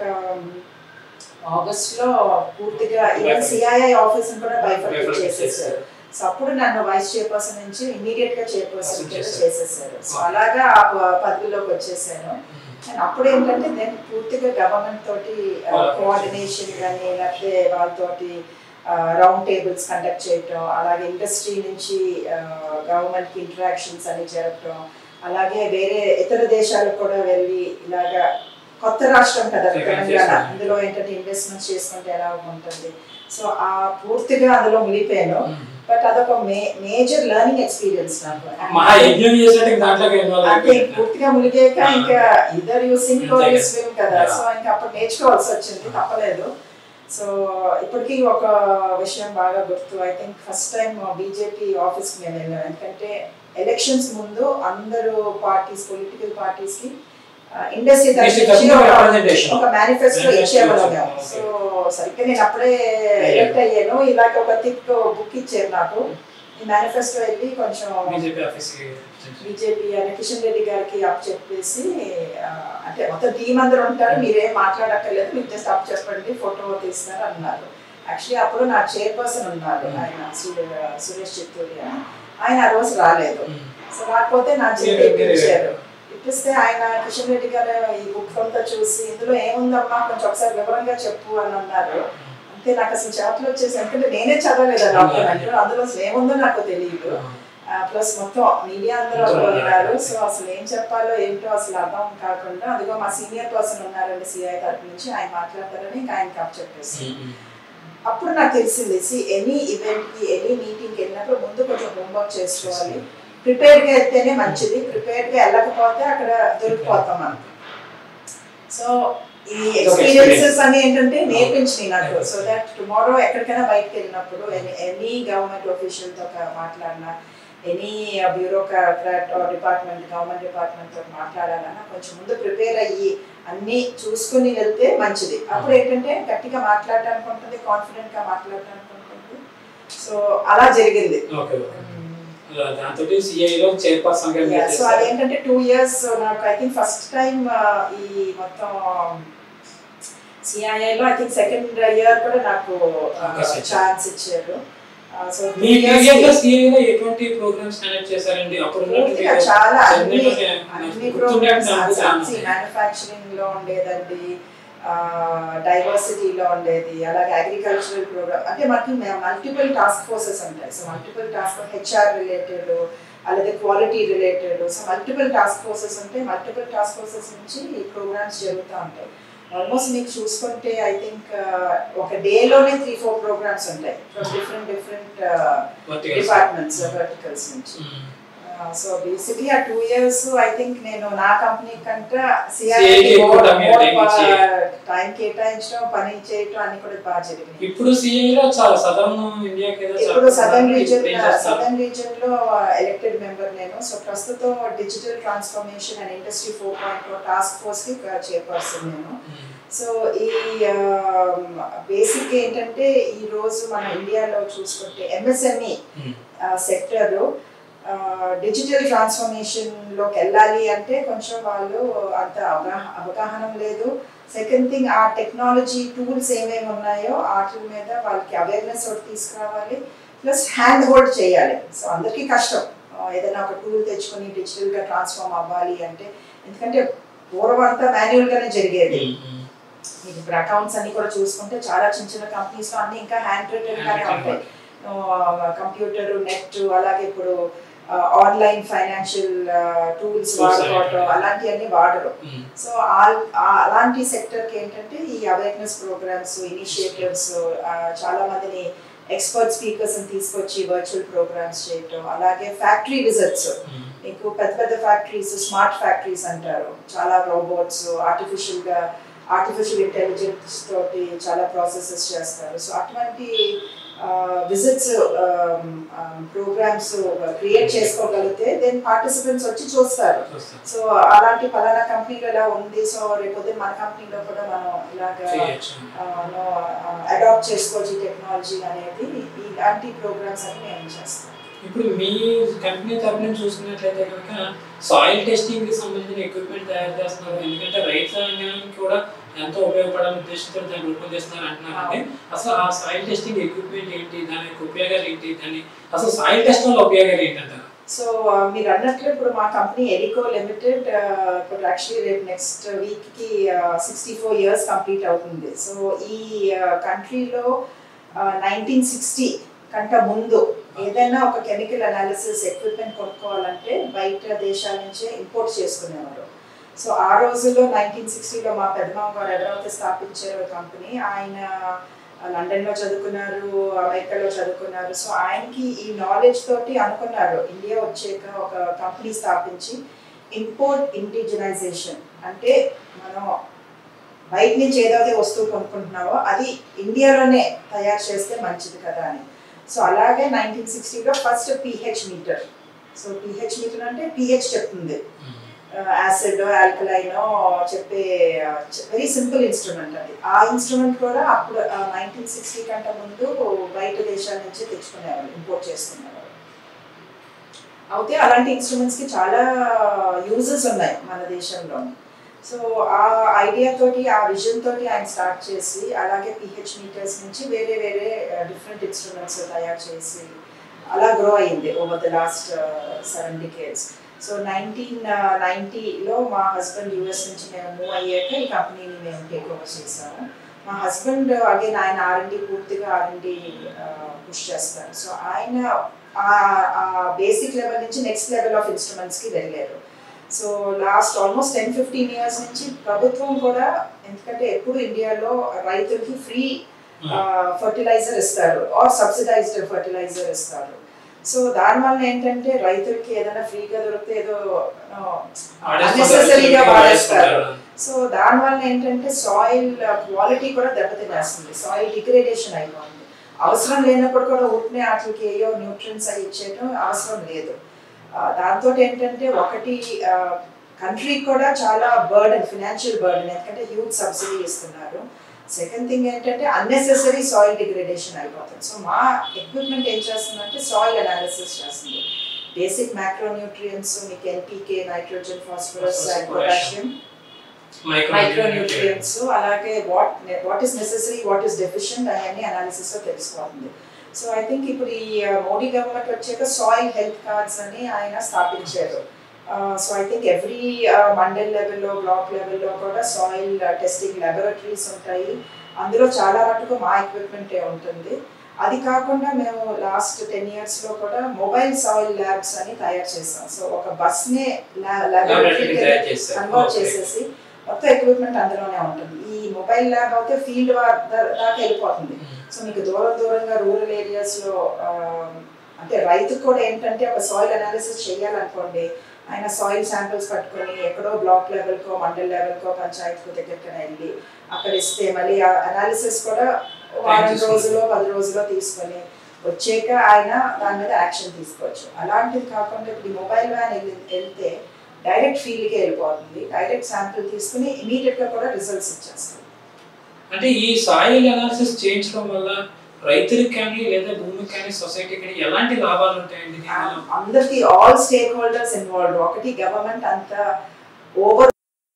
ఆగస్ట్ లో పూర్తిగా ఈవెన్ Bifurcate. సిఐఐ ఆఫీస్ కూడా బైఫర్కేట్ Bifurcate చేసేసారు సో అప్పుడు నన్ను వైస్ చైర్పర్సన్ నుంచి ఇమీడియట్ గా చైర్పర్సన్ కింద చేశారు. చేసేసారు సో Okay. అలాగా ఆ ప- పదవిలోకి వచ్చేసాను అండ్ అప్పుడు ఏంటంటే నేను పూర్తిగా గవర్నమెంట్ తోటి Collaboration. కోఆర్డినేషన్ కానీ లేకపోతే వాళ్ళతోటి రౌండ్ టేబుల్స్ కండక్ట్ చేయటం అలాగే ఇండస్ట్రీ నుంచి గవర్నమెంట్ కి ఇంటరాక్షన్స్ అని జరపడం అలాగే వేరే ఇతర దేశాలకు కూడా వెళ్ళి ఇలాగా కొత్త రాష్ట్రం కదా Reference తెలంగాణ చేస్తాను. అందులో ఏంటంటే ఇన్వెస్ట్మెంట్స్ చేసుకుంటే ఎలా ఉంటుంది సో ఆ పూర్తిగా అందులో మునిగిపోయాను బట్ అదొక మే మేజర్ లెర్నింగ్ ఎక్స్పీరియన్స్ నాకు మహా యజ్ఞం చేసినట్టు దాంట్లోకి ఇన్వాల్వ్ అంటే పూర్తిగా మునిగాక ఇంకా ఇద్దరు యూ సింక్ అంతే కదా. స్విమ్ కదా Yeah. సో ఇంకా అప్పుడు నేర్చుకోవాల్సి వచ్చింది తప్పలేదు సో ఇప్పటికీ ఒక విషయం బాగా గుర్తు I think first time BJP ఆఫీస్కి మేము వెళ్ళాం ఎందుకంటే ఎలక్షన్స్ ముందు అందరూ పార్టీస్ పొలిటికల్ పార్టీస్ కి ఇండస్ట్రీ Industry తరపున representation. ఒక మేనిఫెస్టో Manifesto ఇచ్చేవాళ్ళం ఇచ్చారు. మేము సో సరిగ్గా నేను అప్పుడే ఎలక్ట్ అయ్యాను ఇలాగ ఒక థిక్ బుక్ ఇచ్చారు నాకు ఈ మేనిఫెస్టో వెళ్ళి కొంచెం బీజేపీ ఆఫీస్ బీజేపీ అని కిషన్ రెడ్డి గారికి అప్ చెప్పేసి ఆ, అంటే మొత్తం టీం అందరూ ఉంటారు మీరేం మాట్లాడక్కర్లేదు మీరు జస్ట్ అప్ చెప్పండి ఫోటో తీస్తున్నారు అన్నారు యాక్చువల్లీ అప్పుడు నా చైర్పర్సన్ ఉన్నారు ఆయన సురే- సురేష్ చిత్తూరి అని ఆయన ఆ రోజు రాలేదు సో రాకపోతే నా చేతి మీరే- మీరే- ఇప్పించారు ఇప్పిస్తే ఆయన కిషన్ రెడ్డి గారు ఈ బుక్ అంతా చూసి ఇందులో ఏముందమ్మా కొంచెం ఒకసారి వివరంగా చెప్పు అని అన్నారు అంతే నాకు అసలు చేపలు వచ్చేసి ఎందుకంటే నేనే చదవలేదు ఆ డాక్యుమెంట్ అందులో అసలు ఏముందో నాకు తెలియదు ప్లస్ మొత్తం మీడియా అందరూ అందులో ఉన్నారు సో అసలు ఏం చెప్పాలో ఏంటో అసలు అర్థం కాకుండా అదిగో మా సీనియర్ పర్సన్ ఉన్నారండి సిఐ తరపు నుంచి ఆయన మాట్లాడతారని ఇంకా ఆయనకి అప్ చెప్పేసి అప్పుడు నాకు తెలిసింది సి ఎనీ ఈవెంట్కి ఎనీ మీటింగ్కి వెళ్ళినప్పుడు ముందు కొంచెం హోంవర్క్ చేసుకోవాలి ప్రిపేర్డ్గా వెళ్తేనే మంచిది ప్రిపేర్డ్గా వెళ్ళకపోతే అక్కడ దొరికిపోతాం మనకి సో ఈ ఒక ఎక్స్పీరియన్సెస్ అని ఏంటంటే నేర్పించినాయి నాకు Yeah. సో దట్ టుమారో ఎక్కడికైనా బయటకు వెళ్ళినప్పుడు ఎనీ గవర్నమెంట్ ఆఫీషియల్ తో క- మాట్లాడినా any bureaucrat department government department తో మాట్లాడాలన్నా కొంచెం ముందు ప్రిపేర్ అయ్యి అన్ని చూసుకుని వెళ్తే మంచిది అప్పుడు ఏంటంటే గట్టిగా మాట్లాడడానికి ఉంటుంది కాన్ఫిడెంట్ గా మాట్లాడడానికి ఉంటుంది సో అలా జరిగింది ఓకే దాంతో సిఐలో చైర్పర్సన్ గా మీరు సో చేశారు. అదేంటంటే టూ ఇయర్స్ నాకు ఐ థింక్ ఫస్ట్ టైం ఈ మొత్తం సిఐఐలో ఐ థింక్ సెకండ్ ఇయర్ కూడా నాకు అవకాశం ఇచ్చారు. ఛాన్స్ ఇచ్చారు సో మీ పీరియడ్ లో సిఐలో ఎటువంటి ప్రోగ్రామ్స్ కండక్ట్ చేశారండి అప్పుడు ఉన్నట్టు పూర్తిగా మీకు చాలా అన్ని చెన్నైలోనే అన్ని నాకు ప్రోగ్రామ్స్ గుర్తుండే నాకు మ్యానుఫ్యాక్చరింగ్ లో ఉండేదండి డైవర్సిటీలో ఉండేది అలాగే అగ్రికల్చరల్ ప్రోగ్రామ్ అంటే మనకి మల్టిపుల్ టాస్క్ ఫోర్సెస్ ఉంటాయి so multiple task HR related అలాగే quality related so multiple task forces ఉంటాయి మల్టిపుల్ టాస్క్ ఫోర్సెస్ నుంచి ఈ ప్రోగ్రామ్స్ జరుగుతూ ఉంటాయి ఆల్మోస్ట్ మీకు చూసుకుంటే ఐ థింక్ ఒక డేలోనే త్రీ ఫోర్ ప్రోగ్రామ్స్ ఉంటాయి from different different Verticals. Departments verticals నుంచి మ్మ్. సో బేసిక్లీ ఆ టూ ఇయర్స్ ఐ థింక్ నేను నా కంపెనీ కంటే CI కి ఎక్కువ time కేటాయించి. టైం కేటాయించడం పని చేయటం అన్ని కూడా బాగా జరిగినాయి ఇప్పుడు సిఐలో చాలా సదరన్ ఇండియాకి ఏదో ఇప్పుడు చాలా సదర్న్ మంది రీజన్ ఇప్పుడు ఏం చేస్తున్నారు? సదర్న్ రీజన్ లో ఎలక్టెడ్ మెంబర్ నేను సో ప్రస్తుతం digital transformation and industry four point task force కి చైర్పర్సన్ నేను మ్మ్. సో ఈ బేసిక్ ఏంటంటే ఈ రోజు మన ఇండియాలో చూసుకుంటే MSME hmm. Sector digital transformation లోకి వెళ్ళాలి అంటే కొంచెం వాళ్ళు అంత అవగాహ అవగాహన లేదు సెకండ్ థింగ్ ఆ టెక్నాలజీ టూల్స్ ఏమేమి ఉన్నాయో వాటి మీద వాళ్ళకి అవేర్నెస్ ఒకటి తీసుకురావాలి ప్లస్ హ్యాండ్ హోల్డ్ చేయాలి సో అందరికీ కష్టం ఆ, ఏదైనా ఒక టూల్ తెచ్చుకొని డిజిటల్గా ట్రాన్స్ఫార్మ్ అవ్వాలి అంటే ఎందుకంటే పూర్వం అంతా మాన్యువల్ గానే జరిగేది మ్మ్. మీకు ఇప్పుడు అకౌంట్స్ అన్ని కూడా చూసుకుంటే చాలా చిన్న చిన్న కంపెనీస్ లో అన్ని ఇంకా హ్యాండ్ రిటర్న్ గానే ఉంటాయి కంప్యూటర్ నెట్ అలాగే ఇప్పుడు ఆన్లైన్ ఫైనాన్షియల్ టూల్స్ Tools వాడుకోవటం అనేవి. అలాంటివన్నీ వాడరు మ్మ్. సో ఆల్- ఆ- అలాంటి సెక్టర్కి ఏంటంటే ఈ అవేర్నెస్ ప్రోగ్రామ్స్ ఇనిషియేటివ్స్ చాలా మందిని ఎక్స్పర్ట్ స్పీకర్స్ తీసుకొచ్చి వర్చువల్ ప్రోగ్రామ్స్ చేయటం అలాగే ఫ్యాక్టరీ విజిట్స్ మ్మ్. మీకు పెద్ద పెద్ద ఫ్యాక్టరీస్ స్మార్ట్ ఫ్యాక్టరీస్ అంటారు చాలా రోబోట్స్ ఆర్టిఫిషియల్ గా ఆర్టిఫిషియల్ ఇంటెలిజెన్స్ తోటి చాలా ప్రాసెసెస్ చేస్తారు సో అటువంటి విజిట్స్ ప్రోగ్రామ్స్ క్రియేట్ చేసుకోగలిగితే దెన్ పార్టిసిపెంట్స్ వచ్చి చూస్తారు చూస్తాను. సో అలాంటి పలానా కంపెనీలో ఇలా ఉంది సో రేపొద్దు మన కంపెనీలో కూడా మనం ఇలాగా చేయొచ్చు. అడాప్ట్ చేసుకోవచ్చు ఈ టెక్నాలజీ అనేది ఇలాంటి ప్రోగ్రామ్స్ అని మేము చేస్తాం ఇప్పుడు మీ కంపెనీ తరపున చూసుకున్నట్లయితే కనుక సాయిల్ టెస్టింగ్ కి సంబంధించిన ఎక్విప్మెంట్ తయారు చేస్తున్నారు ఎందుకంటే రైతాంగానికి కూడా ఎంతో ఉపయోగపడాలని ఉద్దేశంతో దాన్ని రూపొందిస్తున్నారు అంటున్నారండి అసలు ఆ సాయిల్ టెస్టింగ్ ఎక్విప్మెంట్ ఏంటి దాని యొక్క ఉపయోగాలు ఏంటి దాని అసలు సాయిల్ టెస్ట్ వల్ల ఉపయోగాలు ఏంటంటారు సో మీరు అన్నట్లు ఇప్పుడు మా కంపెనీ ఎరికో లిమిటెడ్ ఇప్పుడు యాక్చువల్లీ రేపు నెక్స్ట్ వీక్కి సిక్స్టీ ఫోర్ ఇయర్స్ కంప్లీట్ అవుతుంది సో ఈ కంట్రీలో నైన్టీన్ సిక్స్టీ కంటే ముందు ఏదైనా ఒక కెమికల్ అనాలిసిస్ ఎక్విప్మెంట్ కొనుక్కోవాలంటే బయట దేశాల నుంచే ఇంపోర్ట్ చేసుకునేవారు సో ఆ రోజుల్లో నైన్టీన్ సిక్స్టీలో మా పెద్దమామ గారు ఎవరైతే స్థాపించారో కంపెనీ ఆయన లండన్లో చదువుకున్నారు అమెరికాలో చదువుకున్నారు సో ఆయనకి ఈ నాలెడ్జ్ తోటి అనుకున్నారు ఇండియా వచ్చాక ఒక కంపెనీ స్థాపించి ఇంపోర్ట్ ఇండిజినైజేషన్ అంటే మనం బయట నుంచి ఏదైతే వస్తువు కొనుక్కుంటున్నావో అది ఇండియాలోనే తయారు చేస్తే మంచిది కదా అని సో అలాగే నైన్టీన్ సిక్స్టీలో first pH meter so pH meter అంటే పిహెచ్ చెప్తుంది యాసిడ్ ఆల్కలైన్ చెప్పే వెరీ సింపుల్ ఇన్స్ట్రుమెంట్ అది ఆ ఇన్స్ట్రుమెంట్ కూడా అప్పుడు నైన్టీన్ సిక్స్టీ కంటే ముందు బయట దేశాల నుంచి తెచ్చుకునేవాళ్ళు ఇంపోర్ట్ చేసుకునేవాళ్ళు అయితే అలాంటి ఇన్స్ట్రుమెంట్స్ కి చాలా యూజెస్ ఉన్నాయి మన దేశంలో సో ఆ ఐడియా తోటి ఆ విజన్ తోటి ఆయన స్టార్ట్ చేసి అలాగే పిహెచ్ మీటర్స్ నుంచి వేరే వేరే డిఫరెంట్ ఇన్స్ట్రుమెంట్స్ తయారు చేసి అలా గ్రో అయింది over the last seven decades so nineteen నైంటీలో మా హస్బెండ్ యూఎస్ నుంచి మేము మూవ్ అయ్యాక ఈ కంపెనీని మేము టేక్ ఓవర్ చేసాము మా హస్బెండ్ అగైన్ ఆయన ఆర్ఎండి పూర్తిగా ఆర్ఎండి పుష్ చేస్తారు సో ఆయన ఆ బేసిక్ లెవెల్ నుంచి నెక్స్ట్ లెవెల్ ఆఫ్ ఇన్స్ట్రుమెంట్స్కి వెళ్ళారు so last almost ten fifteen years నుంచి ప్రభుత్వం కూడా ఎందుకంటే ఎప్పుడు ఇండియాలో రైతులకి ఫ్రీ ఫర్టిలైజర్ ఇస్తారు ఆర్ సబ్సిడైజ్డ్ ఫర్టిలైజర్ ఇస్తారు సో దానివల్ల ఏంటంటే రైతులకి ఏదైనా ఫ్రీగా దొరికితే ఏదో అన్నెసెసరీగా వాడేస్తారు సో దానివల్ల ఏంటంటే సాయిల్ క్వాలిటీ కూడా దెబ్బతినేస్తుంది సాయిల్ డిగ్రేడేషన్ అయిపోతుంది అవసరం లేనప్పుడు కూడా ఉట్నే వాటికి ఏయో న్యూట్రియన్స్ అవి ఇచ్చేయడం అవసరం లేదు దాంతో ఏంటంటే ఒకటి కంట్రీ కూడా చాలా బర్డెన్ ఫినాన్షియల్ బర్డెన్ ఎందుకంటే హ్యూజ్ సబ్సిడీ ఇస్తున్నారు సెకండ్ థింగ్ ఏంటంటే అన్నెసెసరీ సాయిల్ డిగ్రేడేషన్ అయిపోతుంది సో మా ఎక్విప్మెంట్ ఏం చేస్తుందంటే సాయిల్ అనాలిసిస్ చేస్తుంది బేసిక్ మ్యాక్రోన్యూట్రియన్స్ మీకు NPK nitrogen phosphorus and potassium micronutrients అలాగే what what is necessary what is deficient అవన్నీ అనాలిసిస్ లో తెలిసిపోతుంది సో ఐ థింక్ ఇప్పుడు ఈ మోడీ గవర్నమెంట్ వచ్చాక సాయిల్ హెల్త్ కార్డ్స్ అని ఆయన స్థాపించారు so I think every mandal లెవెల్లో బ్లాక్ లెవెల్లో కూడా సాయిల్ టెస్టింగ్ ల్యాబొరేటరీస్ ఉంటాయి అందులో చాలా మటుకు మా ఎక్విప్మెంటే ఉంటుంది అది కాకుండా మేము లాస్ట్ టెన్ ఇయర్స్ లో కూడా మొబైల్ సాయిల్ ల్యాబ్స్ అని తయారు చేసాం సో ఒక బస్ నే ల్యాబొరేటరీ కన్వర్ట్ చేసేసి మొత్తం ఎక్విప్మెంట్ అందులోనే ఉంటుంది ఈ మొబైల్ ల్యాబ్ అయితే ఫీల్డ్ దాకా వెళ్ళిపోతుంది సో మీకు దూరం దూరంగా రూరల్ ఏరియాస్ లో అంటే రైతుకు కూడా ఏంటంటే ఒక సాయిల్ అనాలిసిస్ చేయాలనుకోండి ఆయన సాయిల్ శాంపిల్స్ పట్టుకొని ఎక్కడో బ్లాక్ లెవెల్కో మండల్ లెవెల్కో పంచాయతీకో దగ్గరికి వెళ్ళి అక్కడ ఇస్తే మళ్ళీ ఆ అనాలిసిస్ కూడా వారం రోజులో పది రోజులో తీసుకొని వచ్చాక ఆయన దాని మీద యాక్షన్ తీసుకోవచ్చు అలాంటిది కాకుండా ఇప్పుడు మొబైల్ వ్యాన్ వెళ్ళి వెళ్తే డైరెక్ట్ ఫీల్డ్కి వెళ్ళిపోతుంది డైరెక్ట్ శాంపిల్ తీసుకుని ఇమీడియట్గా కూడా రిజల్ట్స్ ఇచ్చేస్తుంది అంటే ఈ సాయిల్ అనాలిసిస్ చేయించడం వల్ల రైతులకు కానీ లేదా భూమికి కానీ సొసైటీకి కానీ ఎలాంటి లాభాలు ఉంటాయండి దీనివల్ల? అందరికి ఆల్ స్టేక్ హోల్డర్స్ ఇన్వాల్వ్ ఒకటి గవర్నమెంట్ అంత over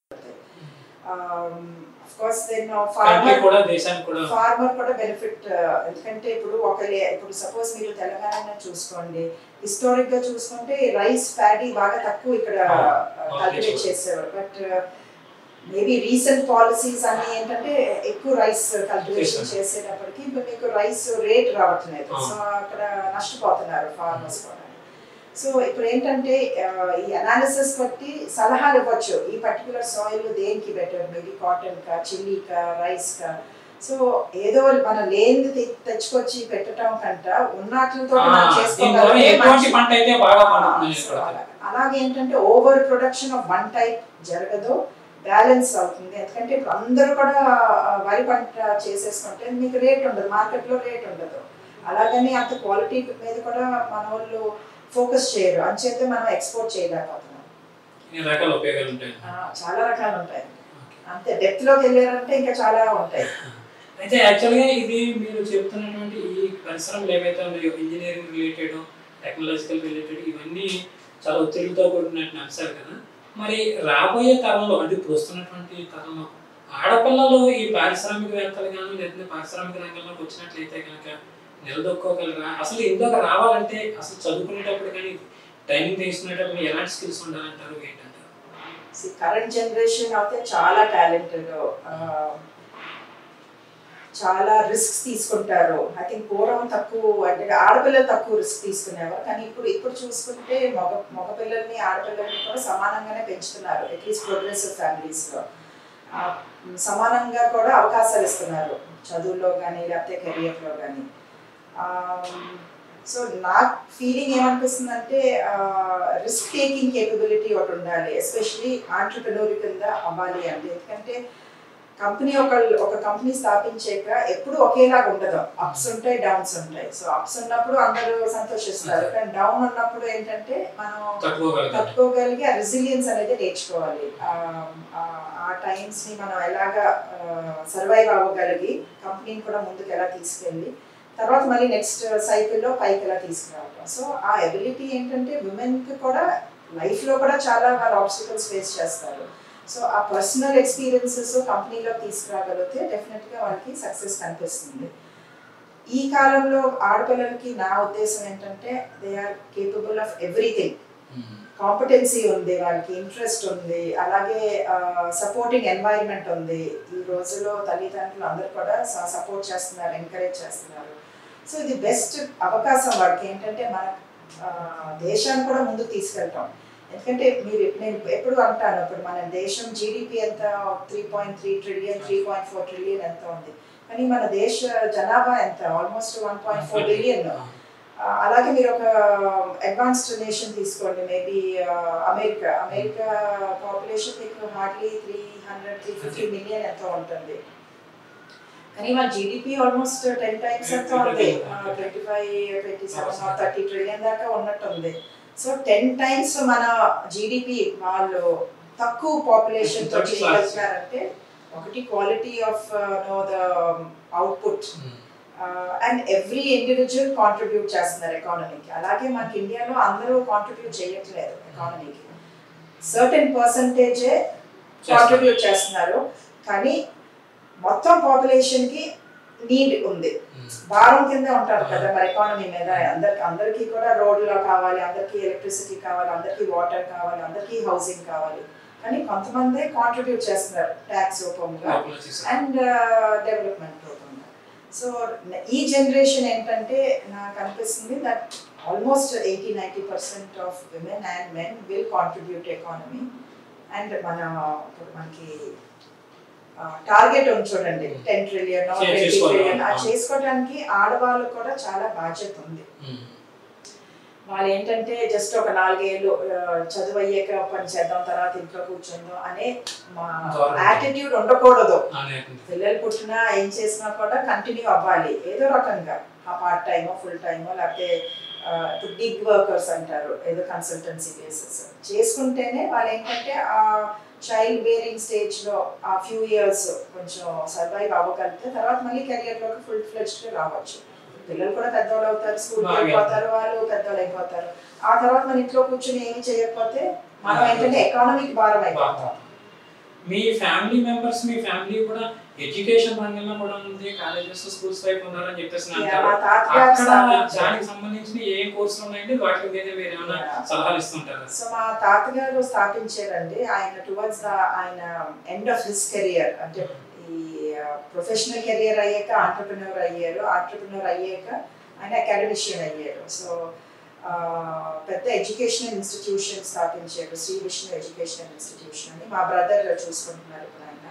course then country farmer కూడా దేశానికి కూడా ఫార్మర్ కూడా బెనిఫిట్ ఎందుకంటే ఇప్పుడు ఒక లే- ఇప్పుడు సపోజ్ మీరు తెలంగాణ చూసుకోండి హిస్టారిక్ గా చూసుకుంటే రైస్ ప్యాడీ బాగా తక్కువ ఇక్కడ అవును. కల్టివేట్ చేసేవారు బట్ మేబీ రీసెంట్ పాలసీస్ అన్ని ఏంటంటే ఎక్కువ రైస్ కల్టివేషన్ చేశారు. చేసేటప్పటికి ఇప్పుడు మీకు రైస్ రేట్ రావట్లేదు అవును. సో అక్కడ నష్టపోతున్నారు ఫార్మర్స్ కూడా సో ఇప్పుడు ఏంటంటే ఆ, ఈ అనాలిసిస్ బట్టి సలహాలు ఇవ్వచ్చు ఈ పర్టికులర్ సాయిల్ దేనికి బెటర్ మేబీ కాటన్ కా చిల్లీ కా రైస్ కా సో ఏదో మన లేనిది తె- తెచ్చుకొచ్చి పెట్టడం కంట ఉన్నట్లతో ఆ, మనం దీని ద్వారా చేసుకోగలిగితే ఎటువంటి మంచిది. పంట అయితే బాగా ఆ, పండుతుంది సో ఇక్కడ అలా- అలాగే ఏంటంటే over production of one type జరగదు బ్యాలెన్స్ అవుతుంది ఎందుకంటే ఇప్పుడు అందరూ కూడా ఆ, వరి పంట చేసేసుకుంటే మీకు రేట్ ఉండదు మార్కెట్లో రేట్ ఉండదు అలాగని అంత క్వాలిటీ మీద కూడా మన వాళ్ళు ఫోకస్ చేయరు అంచేతే మనం ఎక్స్పోర్ట్ చేయలేకపోతున్నాం ఎన్ని రకాల ఉపయోగాలు ఉంటాయి ఆ, చాలా రకాలు ఉంటాయి అంతే డెప్త్ లోకి వెళ్ళారంటే ఇంకా చాలా ఉంటాయి అయితే యాక్చువల్గా ఇది మీరు చెప్తున్నటువంటి ఈ పరిశ్రమలు ఏవైతే ఉన్నాయో ఇంజనీరింగ్ రిలేటెడ్ టెక్నాలజికల్ రిలేటెడ్ ఇవన్నీ చాలా ఒత్తిడితో కూడినటువంటి అంశాలు కదా మరి రాబోయే తరంలో అంటే ఇప్పుడు వస్తున్నటువంటి తరంలో ఆడపిల్లలు ఈ పారిశ్రామికవేత్తలు కానీ లేదంటే పారిశ్రామిక రంగంలోకి వచ్చినట్లయితే కనుక నిలదొక్కోగలరా అసలు ఇందులోకి రావాలంటే అసలు చదువుకునేటప్పుడు కానీ ట్రైనింగ్ తీసుకునేటప్పుడు ఎలాంటి స్కిల్స్ ఉండాలంటారు ఏంటంటారు కరెంట్ జనరేషన్ అయితే చాలా టాలెంటెడ్ చాలా రిస్క్ తీసుకుంటారు ఐ థింక్ పూర్వం తక్కువ అంటే ఆడపిల్లలు తక్కువ రిస్క్ తీసుకునేవారు కానీ ఇప్పుడు ఇప్పుడు చూసుకుంటే మగ మగపిల్లల్ని ఆడపిల్లల్ని కూడా సమానంగానే పెంచుతున్నారు అట్లీస్ట్ ప్రోగ్రెసివ్ ఫ్యామిలీస్లో సమానంగా కూడా అవకాశాలు ఇస్తున్నారు చదువుల్లో కానీ లేకపోతే కెరియర్లో కానీ సో నా ఫీలింగ్ ఏమనిపిస్తుంది అంటే రిస్క్ టేకింగ్ కేపబిలిటీ ఒకటి ఉండాలి ఎస్పెషలీ ఆంటర్ప్రినోర్ కింద అవ్వాలి అంటే ఎందుకంటే కంపెనీ ఒక ఒక కంపెనీ స్థాపించాక ఎప్పుడు ఒకేలాగా ఉండదు అప్స్ ఉంటాయి డౌన్స్ ఉంటాయి సో అప్స్ ఉన్నప్పుడు అందరూ సంతోషిస్తారు కానీ డౌన్ ఉన్నప్పుడు ఏంటంటే మనం తట్టుకోగలగాలి తట్టుకోగలిగి ఆ రెసిలియన్స్ అనేది నేర్చుకోవాలి ఆ- ఆ- ఆ టైమ్స్ ని మనం ఎలాగా సర్వైవ్ అవ్వగలిగి కంపెనీని కూడా ముందుకు ఎలా తీసుకెళ్ళి తర్వాత మళ్ళీ నెక్స్ట్ సైకిల్లో పైకి ఎలా తీసుకురావడం సో ఆ ఎబిలిటీ ఏంటంటే ఉమెన్కి కూడా లైఫ్లో కూడా చాలా వాళ్ళ ఆబ్స్టికల్స్ ఫేస్ చేస్తారు సో ఆ పర్సనల్ ఎక్స్పీరియన్సెస్ కంపెనీలో తీసుకురాగలిగితే డెఫినెట్గా వాళ్ళకి సక్సెస్ కనిపిస్తుంది ఈ కాలంలో ఆడపిల్లలకి నా ఉద్దేశం ఏంటంటే they are capable of everything competency ఉంది వాళ్ళకి ఇంట్రెస్ట్ ఉంది అలాగే సపోర్టింగ్ ఎన్వైరన్మెంట్ ఉంది ఈ రోజుల్లో తల్లిదండ్రులు అందరూ కూడా సపోర్ట్ చేస్తున్నారు ఎంకరేజ్ చేస్తున్నారు సో ఇది బెస్ట్ అవకాశం వాళ్ళకి ఏంటంటే మన ఆ, దేశాన్ని కూడా ముందుకు తీసుకెళ్తాం ఎందుకంటే మీరు నేను ఎప్పుడు అంటాను ఇప్పుడు మన దేశం జీడిపి ఎంత three point three trillion three point four trillion ఎంత ఉంది కానీ మన దేశ జనాభా ఎంత almost one point four billion ఆ, అలాగే మీరు ఒక అడ్వాన్స్డ్ నేషన్ తీసుకోండి మేబీ అమెరికా అమెరికా పాపులేషన్ మీకు hardly three hundred three fifty million ఎంతో ఉంటుంది కానీ మన జీడిపి ఆల్మోస్ట్ టెన్ టైమ్స్ ఎంతో ఉంది twenty five twenty seven thirty trillion దాకా ఉన్నట్టుంది సో టెన్ టైమ్స్ మన జీడిపి వాళ్ళు తక్కువ పాపులేషన్ తో Third class. చేయగలుగుతారంటే ఒకటి quality of no the output and every individual contribute చేస్తున్నారు ఎకానమీకి అలాగే మనకి ఇండియాలో అందరూ కాంట్రిబ్యూట్ చేయట్లేదు ఎకానమీకి సర్టెన్ పర్సంటేజే కాంట్రిబ్యూట్ చేస్తున్నారు కానీ మొత్తం పాపులేషన్ కి నీడ్ ఉంది భారం కింద ఉంటారు కదా మరి ఎకానమీ మీద అందరికి అందరికీ కూడా రోడ్లు కావాలి అందరికీ ఎలక్ట్రిసిటీ కావాలి అందరికీ వాటర్ కావాలి అందరికీ హౌసింగ్ కావాలి కానీ కొంతమంది కాంట్రిబ్యూట్ చేస్తున్నారు ట్యాక్స్ రూపంగా అండ్ డెవలప్మెంట్ రూపంగా సో ఈ జనరేషన్ ఏంటంటే నాకు అనిపిస్తుంది that almost eighty ninety percent of women and men will contribute economy and మన ఇప్పుడు మనకి టార్గెట్ ఉంది చూడండి టెన్ ట్రిలియన్ Yeah, ట్వంటీ చేసుకోవాలి. ట్రిలియన్ అది అవును. చేసుకోవడానికి ఆడవాళ్ళు కూడా చాలా బాధ్యత ఉంది వాళ్ళు ఏంటంటే జస్ట్ ఒక నాలుగేళ్ళు ఆ, చదువు అయ్యాక పని చేద్దాం తర్వాత ఇంట్లో కూర్చుందాం అనే మా Government. యాటిట్యూడ్ ఉండకూడదు పిల్లలు పుట్టినా ఏం చేసినా కూడా కంటిన్యూ అవ్వాలి ఏదో రకంగా ఆ పార్ట్ టైమో ఫుల్ టైమో లేకపోతే ఆ, ఇప్పుడు డిగ్ వర్కర్స్ అంటారు ఏదో కన్సల్టెన్సీ బేసిస్ చేసుకుంటేనే వాళ్ళు ఏంటంటే ఆ చైల్డ్ బేరింగ్ స్టేజ్ లో ఆ ఫ్యూ ఇయర్స్ కొంచెం సర్వైవ్ అవ్వగలిగితే తర్వాత మళ్ళీ కెరియర్ లోకి ఫుల్ ఫ్లెడ్జ్డ్ గా రావచ్చు పిల్లలు కూడా పెద్దవాళ్ళు అవుతారు స్కూల్ బాగా అయిపోతారు వాళ్ళు పెద్దవాళ్ళు అయిపోతారు ఆ తర్వాత మన ఇంట్లో కూర్చొని ఏమి చేయకపోతే మనం ఏంటంటే ఎకానమిక్ భారం అయిపోతాం మీ ఫ్యామిలీ మెంబర్స్ మీ ఫ్యామిలీ కూడా ఎడ్యుకేషన్ రంగంలో కూడా ఉంది కాలేజెస్ స్కూల్స్ వైపు ఉన్నారని చెప్పేసి Yeah, అంటారు మా తాతగారు అక్కడ స్థాపించారు. దానికి సంబంధించిన ఏ కోర్సులు ఉన్నాయండి వాటి మీద మీరు ఏమైనా Yeah. సలహాలు ఇస్తుంటారా సో మా తాతగారు స్థాపించారండి ఆయన టువర్డ్స్ ద ఆయన ఎండ్ ఆఫ్ హిస్ కెరియర్ అంటే ఈ ప్రొఫెషనల్ కెరియర్ అయ్యాక ఆంటర్ప్రినర్ అయ్యారు ఆంటర్ప్రినర్ అయ్యాక ఆయన అకాడమిషియన్ అయ్యారు సో పెద్ద ఎడ్యుకేషనల్ ఇన్స్టిట్యూషన్ స్థాపించారు శ్రీ విష్ణు ఎడ్యుకేషనల్ ఇన్స్టిట్యూషన్ అని మా బ్రదర్ చూసుకుంటున్నారు ఇప్పుడు ఆయన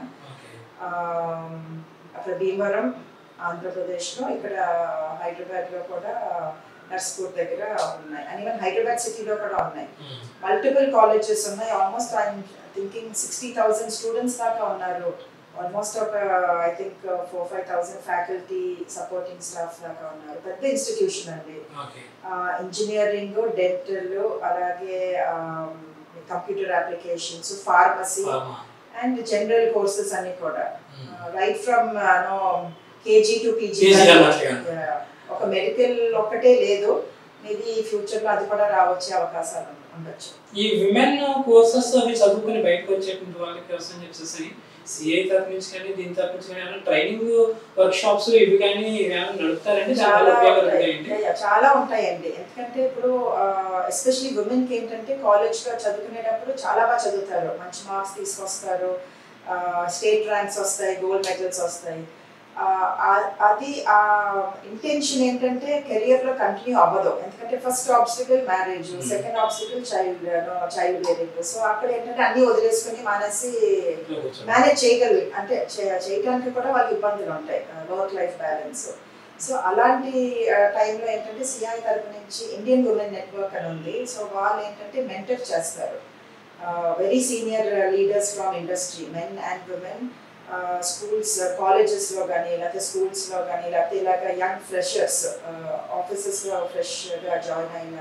ఆమ్, అక్కడ భీమవరం ఆంధ్రప్రదేశ్లో ఇక్కడ హైదరాబాద్లో కూడా నర్స్పూర్ దగ్గర ఉన్నాయి అండ్ ఈవెన్ హైదరాబాద్ సిటీలో కూడా ఉన్నాయి మల్టిపుల్ కాలేజెస్ ఉన్నాయి almost I'm thinking sixty thousand students దాకా ఉన్నారు ఆల్మోస్ట్ ఒక I think four five thousand faculty supporting staff దాకా ఉన్నారు పెద్ద ఇన్స్టిట్యూషన్ అండి ఓకే ఇంజనీరింగ్ డెంటల్ అలాగే computer applications pharmacy and general courses అన్ని కూడా right from no KG to PG PG అలాగే. ఒక మెడికల్ ఒక్కటే లేదు మేబీ ఫ్యూచర్ లో అది కూడా రావచ్చే అవకాశాలు ఉండొచ్చు ఈ విమెన్ కోర్సెస్ అవి చదువుకుని బయటకు వచ్చేటువంటి వాళ్ళకి కోసం చెప్పేసి సిఐ తరఫు నుంచి కానీ దీని తరఫు నుంచి కానీ ఏమైనా ట్రైనింగ్ వర్క్ షాప్స్ ఇవి కానీ ఏమైనా నడుపుతారండి చాలా చాలా ఉపయోగాలు ఉంటాయి ఉంటాయండి Yeah, yeah, చాలా ఉంటాయండి ఎందుకంటే ఇప్పుడు ఎస్పెషలీ ఉమెన్ కి ఏంటంటే కాలేజ్ లో చదువుకునేటప్పుడు చాలా బాగా చదువుతారు మంచి మార్క్స్ తీసుకొస్తారు స్టేట్ ర్యాంక్స్ వస్తాయి గోల్డ్ మెడల్స్ వస్తాయి ఆ, ఆ- అది ఆ ఇంటెన్షన్ ఏంటంటే కెరియర్ లో కంటిన్యూ అవ్వదు ఎందుకంటే first obstacle marriage Hmm. Second obstacle child child bearing so అక్కడ ఏంటంటే అన్ని వదిలేసుకుని మానేసి ఇంట్లో కూర్చొని. మేనేజ్ చేయగలి అంటే చే- చేయడానికి కూడా వాళ్ళకి ఇబ్బందులు ఉంటాయి వర్క్ లైఫ్ బ్యాలెన్స్ సో అలాంటి టైంలో ఏంటంటే సిఐ తరపు నుంచి ఇండియన్ ఉమెన్ నెట్వర్క్ అని ఉంది సో వాళ్ళు ఏంటంటే మెంటర్ చేస్తారు very senior leaders from industry men and women schools కాలేజెస్లో కానీ లేకపోతే స్కూల్స్లో కానీ లేకపోతే ఇలాగ యంగ్ ఫ్రెషర్స్ ఆఫీసెస్లో ఫ్రెష్గా జాయిన్ అయిన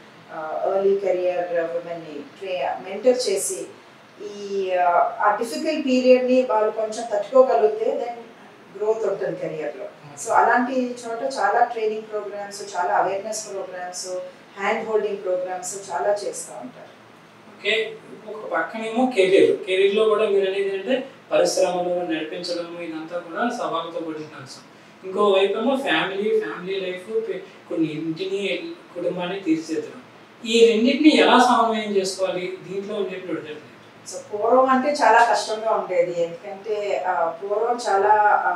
ఎర్లీ కెరియర్ ఉమెన్ని ట్రే మెంటర్ చేసి ఈ uh, ఆ డిఫికల్ట్ పీరియడ్ని వాళ్ళు కొంచెం తట్టుకోగలిగితే దెన్ గ్రోత్ ఉంటుంది కెరియర్లో సో అలాంటి చోట చాలా ట్రైనింగ్ ప్రోగ్రామ్స్ చాలా awareness programs hand holding programs చాలా చేస్తూ ఉంటారు ఓకే ఒక పక్కనేమో కెరీర్ కెరీర్ లో కూడా మీరు అనేది ఏంటంటే పరిశ్రమలు నడిపించడం ఇదంతా కూడా సవాళ్ళతో కూడిన అంశం ఇంకో వైపు ఏమో ఫ్యామిలీ ఫ్యామిలీ లైఫ్ కొన్ని ఇంటిని కుటుంబాన్ని తీర్చిదిద్దడం ఈ రెండింటిని ఎలా సమన్వయం చేసుకోవాలి దీంట్లో ఉండేటువంటి సో పూర్వం అంటే చాలా కష్టంగా ఉండేది ఎందుకంటే ఆ, పూర్వం చాలా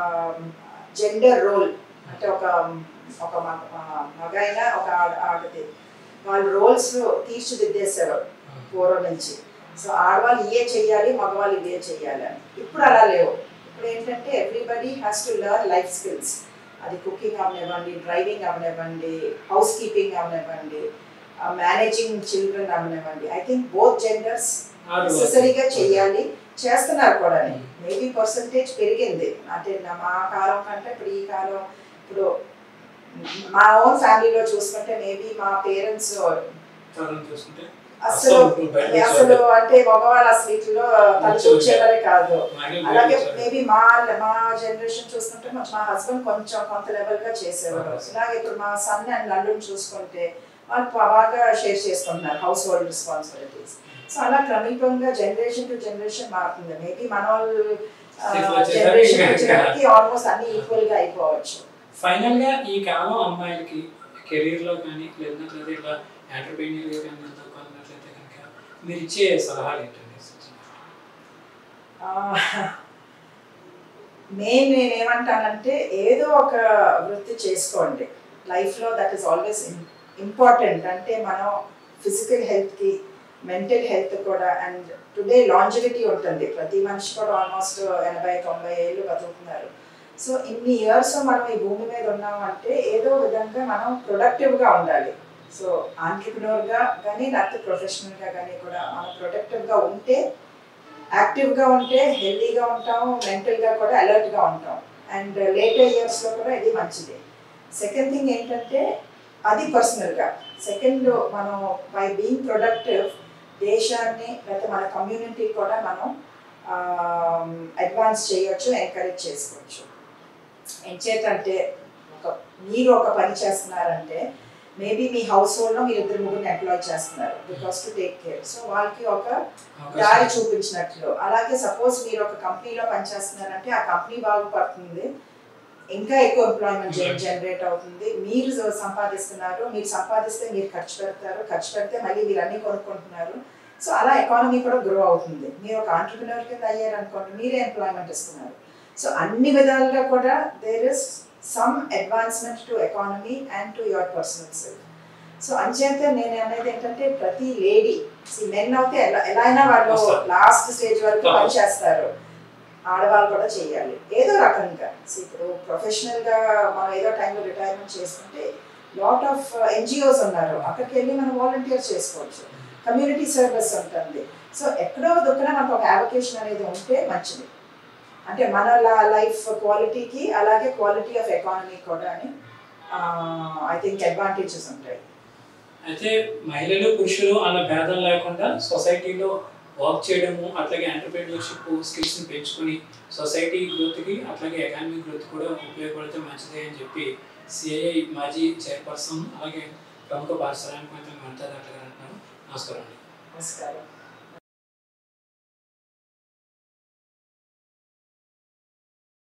జెండర్ రోల్ అంటే ఒక ఒక మగ- ఆ, మగైనా ఒక ఆడ- ఆడది వాళ్ళు రోల్స్ తీర్చిదిద్దేసేవారు పూర్వం నుంచి సో ఆడవాళ్ళు ఇవే చెయ్యాలి మగవాళ్ళు ఇవే చెయ్యాలి అని ఇప్పుడు అలా లేవు ఇప్పుడు ఏంటంటే everybody has to learn life skills అది కుకింగ్ అవనివ్వండి డ్రైవింగ్ అవనివ్వండి హౌస్ కీపింగ్ అవనివ్వండి మేనేజింగ్ చిల్డ్రన్ అవనివ్వండి I think both genders Hard work. నెససరీగా చెయ్యాలి చేస్తున్నారు కూడా మేబీ పర్సంటేజ్ పెరిగింది అంటే నా- మా కాలం కంటే ఇప్పుడు ఈ కాలం ఇప్పుడు మా ఓన్ ఫ్యామిలీలో చూసుకుంటే మేబీ మా పేరెంట్స్ తరం చూసుకుంటే అసలు అసలు బయట అసలు అంటే మగవాళ్ళు అసలు వీటిలో తలచూచేవారే కాదు మహిళలు అలాగే బయట మేబీ మా మా జనరేషన్ చూసుకుంటే మా- మా హస్బెండ్ కొంచెం కొంత లెవెల్ గా చేసేవారు Okay. ఇలాగే ఇప్పుడు మా సన్ అండ్ అల్లుని చూసుకుంటే వాళ్ళు ప- బాగా షేర్ చేసుకుంటున్నారు హౌస్ హోల్డ్ రెస్పాన్సిబిలిటీస్ సో అలా క్రమీకంగా జనరేషన్ టు జనరేషన్ మారుతుంది మేబీ మన వాళ్ళు Six వచ్చేసరికి జనరేషన్ ఇంకా- వచ్చేసరికి ఆల్మోస్ట్ అన్ని ఈక్వల్ గా అయిపోవచ్చు ఫైనల్ గా ఈ కాలం అమ్మాయిలకి కెరీర్ లో కానీ లేదంటే ఇట్లా ఎంటర్ప్రీనియర్ గా కానీ చదువుకోవాలన్నట్లయితే కనుక మీరు ఇచ్చే సలహాలు ఏంటండి మెయిన్ నేను ఏమంటానంటే ఏదో ఒక వృత్తి చేసుకోండి లైఫ్లో దట్ ఈస్ ఆల్వేస్ ఇంపార్టెంట్ అంటే మనం ఫిజికల్ హెల్త్కి మెంటల్ హెల్త్ కూడా అండ్ టుడే లాంజివిటీ ఉంటుంది ప్రతి మనిషి కూడా ఆల్మోస్ట్ ఎనభై తొంభై ఏళ్ళు బతుకుతున్నారు సో ఇన్ని ఇయర్స్ మనం ఈ భూమి మీద ఉన్నామంటే ఏదో విధంగా మనం ప్రొడక్టివ్గా ఉండాలి సో ఆంటర్ప్రినర్గా కానీ లేకపోతే ప్రొఫెషనల్గా కానీ కూడా మనం ప్రొడక్టివ్గా ఉంటే యాక్టివ్గా ఉంటే హెల్తీగా ఉంటాము మెంటల్గా కూడా అలర్ట్గా ఉంటాం అండ్ లేటర్ ఇయర్స్లో కూడా ఇది మంచిది సెకండ్ థింగ్ ఏంటంటే అది పర్సనల్గా సెకండ్ మనం బై బీయింగ్ ప్రొడక్టివ్ దేశాన్ని లేకపోతే మన కమ్యూనిటీ కూడా మనం అడ్వాన్స్ చేయొచ్చు ఎంకరేజ్ చేసుకోవచ్చు ఎంచేతంటే ఒక మీరు ఒక పని చేస్తున్నారంటే మేబీ మీ హౌస్ హోల్డ్లో మీరు ఇద్దరు ముగ్గురు ఎంప్లాయ్ చేస్తున్నారు because to take care so వాళ్ళకి ఒక దారి చూపించినట్లు అలాగే సపోజ్ మీరు ఒక కంపెనీలో పనిచేస్తున్నారంటే ఆ కంపెనీ బాగుపడుతుంది ఇంకా ఎక్కువ ఎంప్లాయ్మెంట్ జనరేట్ అవుతుంది మీరు సంపాదిస్తున్నారు మీరు సంపాదిస్తే మీరు ఖర్చు పెడతారు ఖర్చు పెడితే మళ్ళీ మీరు అన్ని కొనుక్కుంటున్నారు సో అలా ఎకానమీ కూడా గ్రో అవుతుంది మీరు ఒక ఆంటర్ప్రినర్ కింద అయ్యారు అనుకోండి మీరే ఎంప్లాయ్మెంట్ ఇస్తున్నారు సో అన్ని విధాలుగా కూడా there is some advancement to economy and to your personal self so అంచేత నేను అనేది ఏంటంటే ప్రతి లేడీ మెన్ అయితే ఎలా ఎలా అయినా వాళ్ళు వస్తారు. లాస్ట్ స్టేజ్ వరకు తప్పదు. పని చేస్తారు ఆడవాళ్ళు కూడా చేయాలి ఏదో రకంగా See, ఇప్పుడు ప్రొఫెషనల్ గా మనం ఏదో టైంలో రిటైర్మెంట్ చేసుకుంటే లాట్ ఆఫ్ ఎన్జిఓస్ ఉన్నారు అక్కడికి వెళ్ళి మనం వాలంటీర్ చేసుకోవచ్చు కమ్యూనిటీ సర్వీస్ ఉంటుంది సో ఎక్కడో దొక్కన మనకు ఒక అవకేషన్ అనేది ఉంటే మంచిది అంటే మన లైఫ్ క్వాలిటీకి అలాగే క్వాలిటీ ఆఫ్ ఎకానమీ కూడా అని ఐ థింక్ అడ్వాంటేజెస్ ఉంటాయి అయితే మహిళలు పురుషులు అన్న భేదం లేకుండా సొసైటీలో వర్క్ చేయడము అట్లాగే ఎంటర్ప్రీనియర్షిప్ స్కిల్స్ని పెంచుకొని సొసైటీ గ్రోత్కి అట్లాగే ఎకానమీ గ్రోత్ కూడా ఉపయోగపడితే మంచిదే అని చెప్పి సిఐఐ మాజీ చైర్పర్సన్ అలాగే ప్రముఖ పారిశ్రామికవేత్త మమతా డాక్టర్ గారు అంటున్నారు నమస్కారం అండి నమస్కారం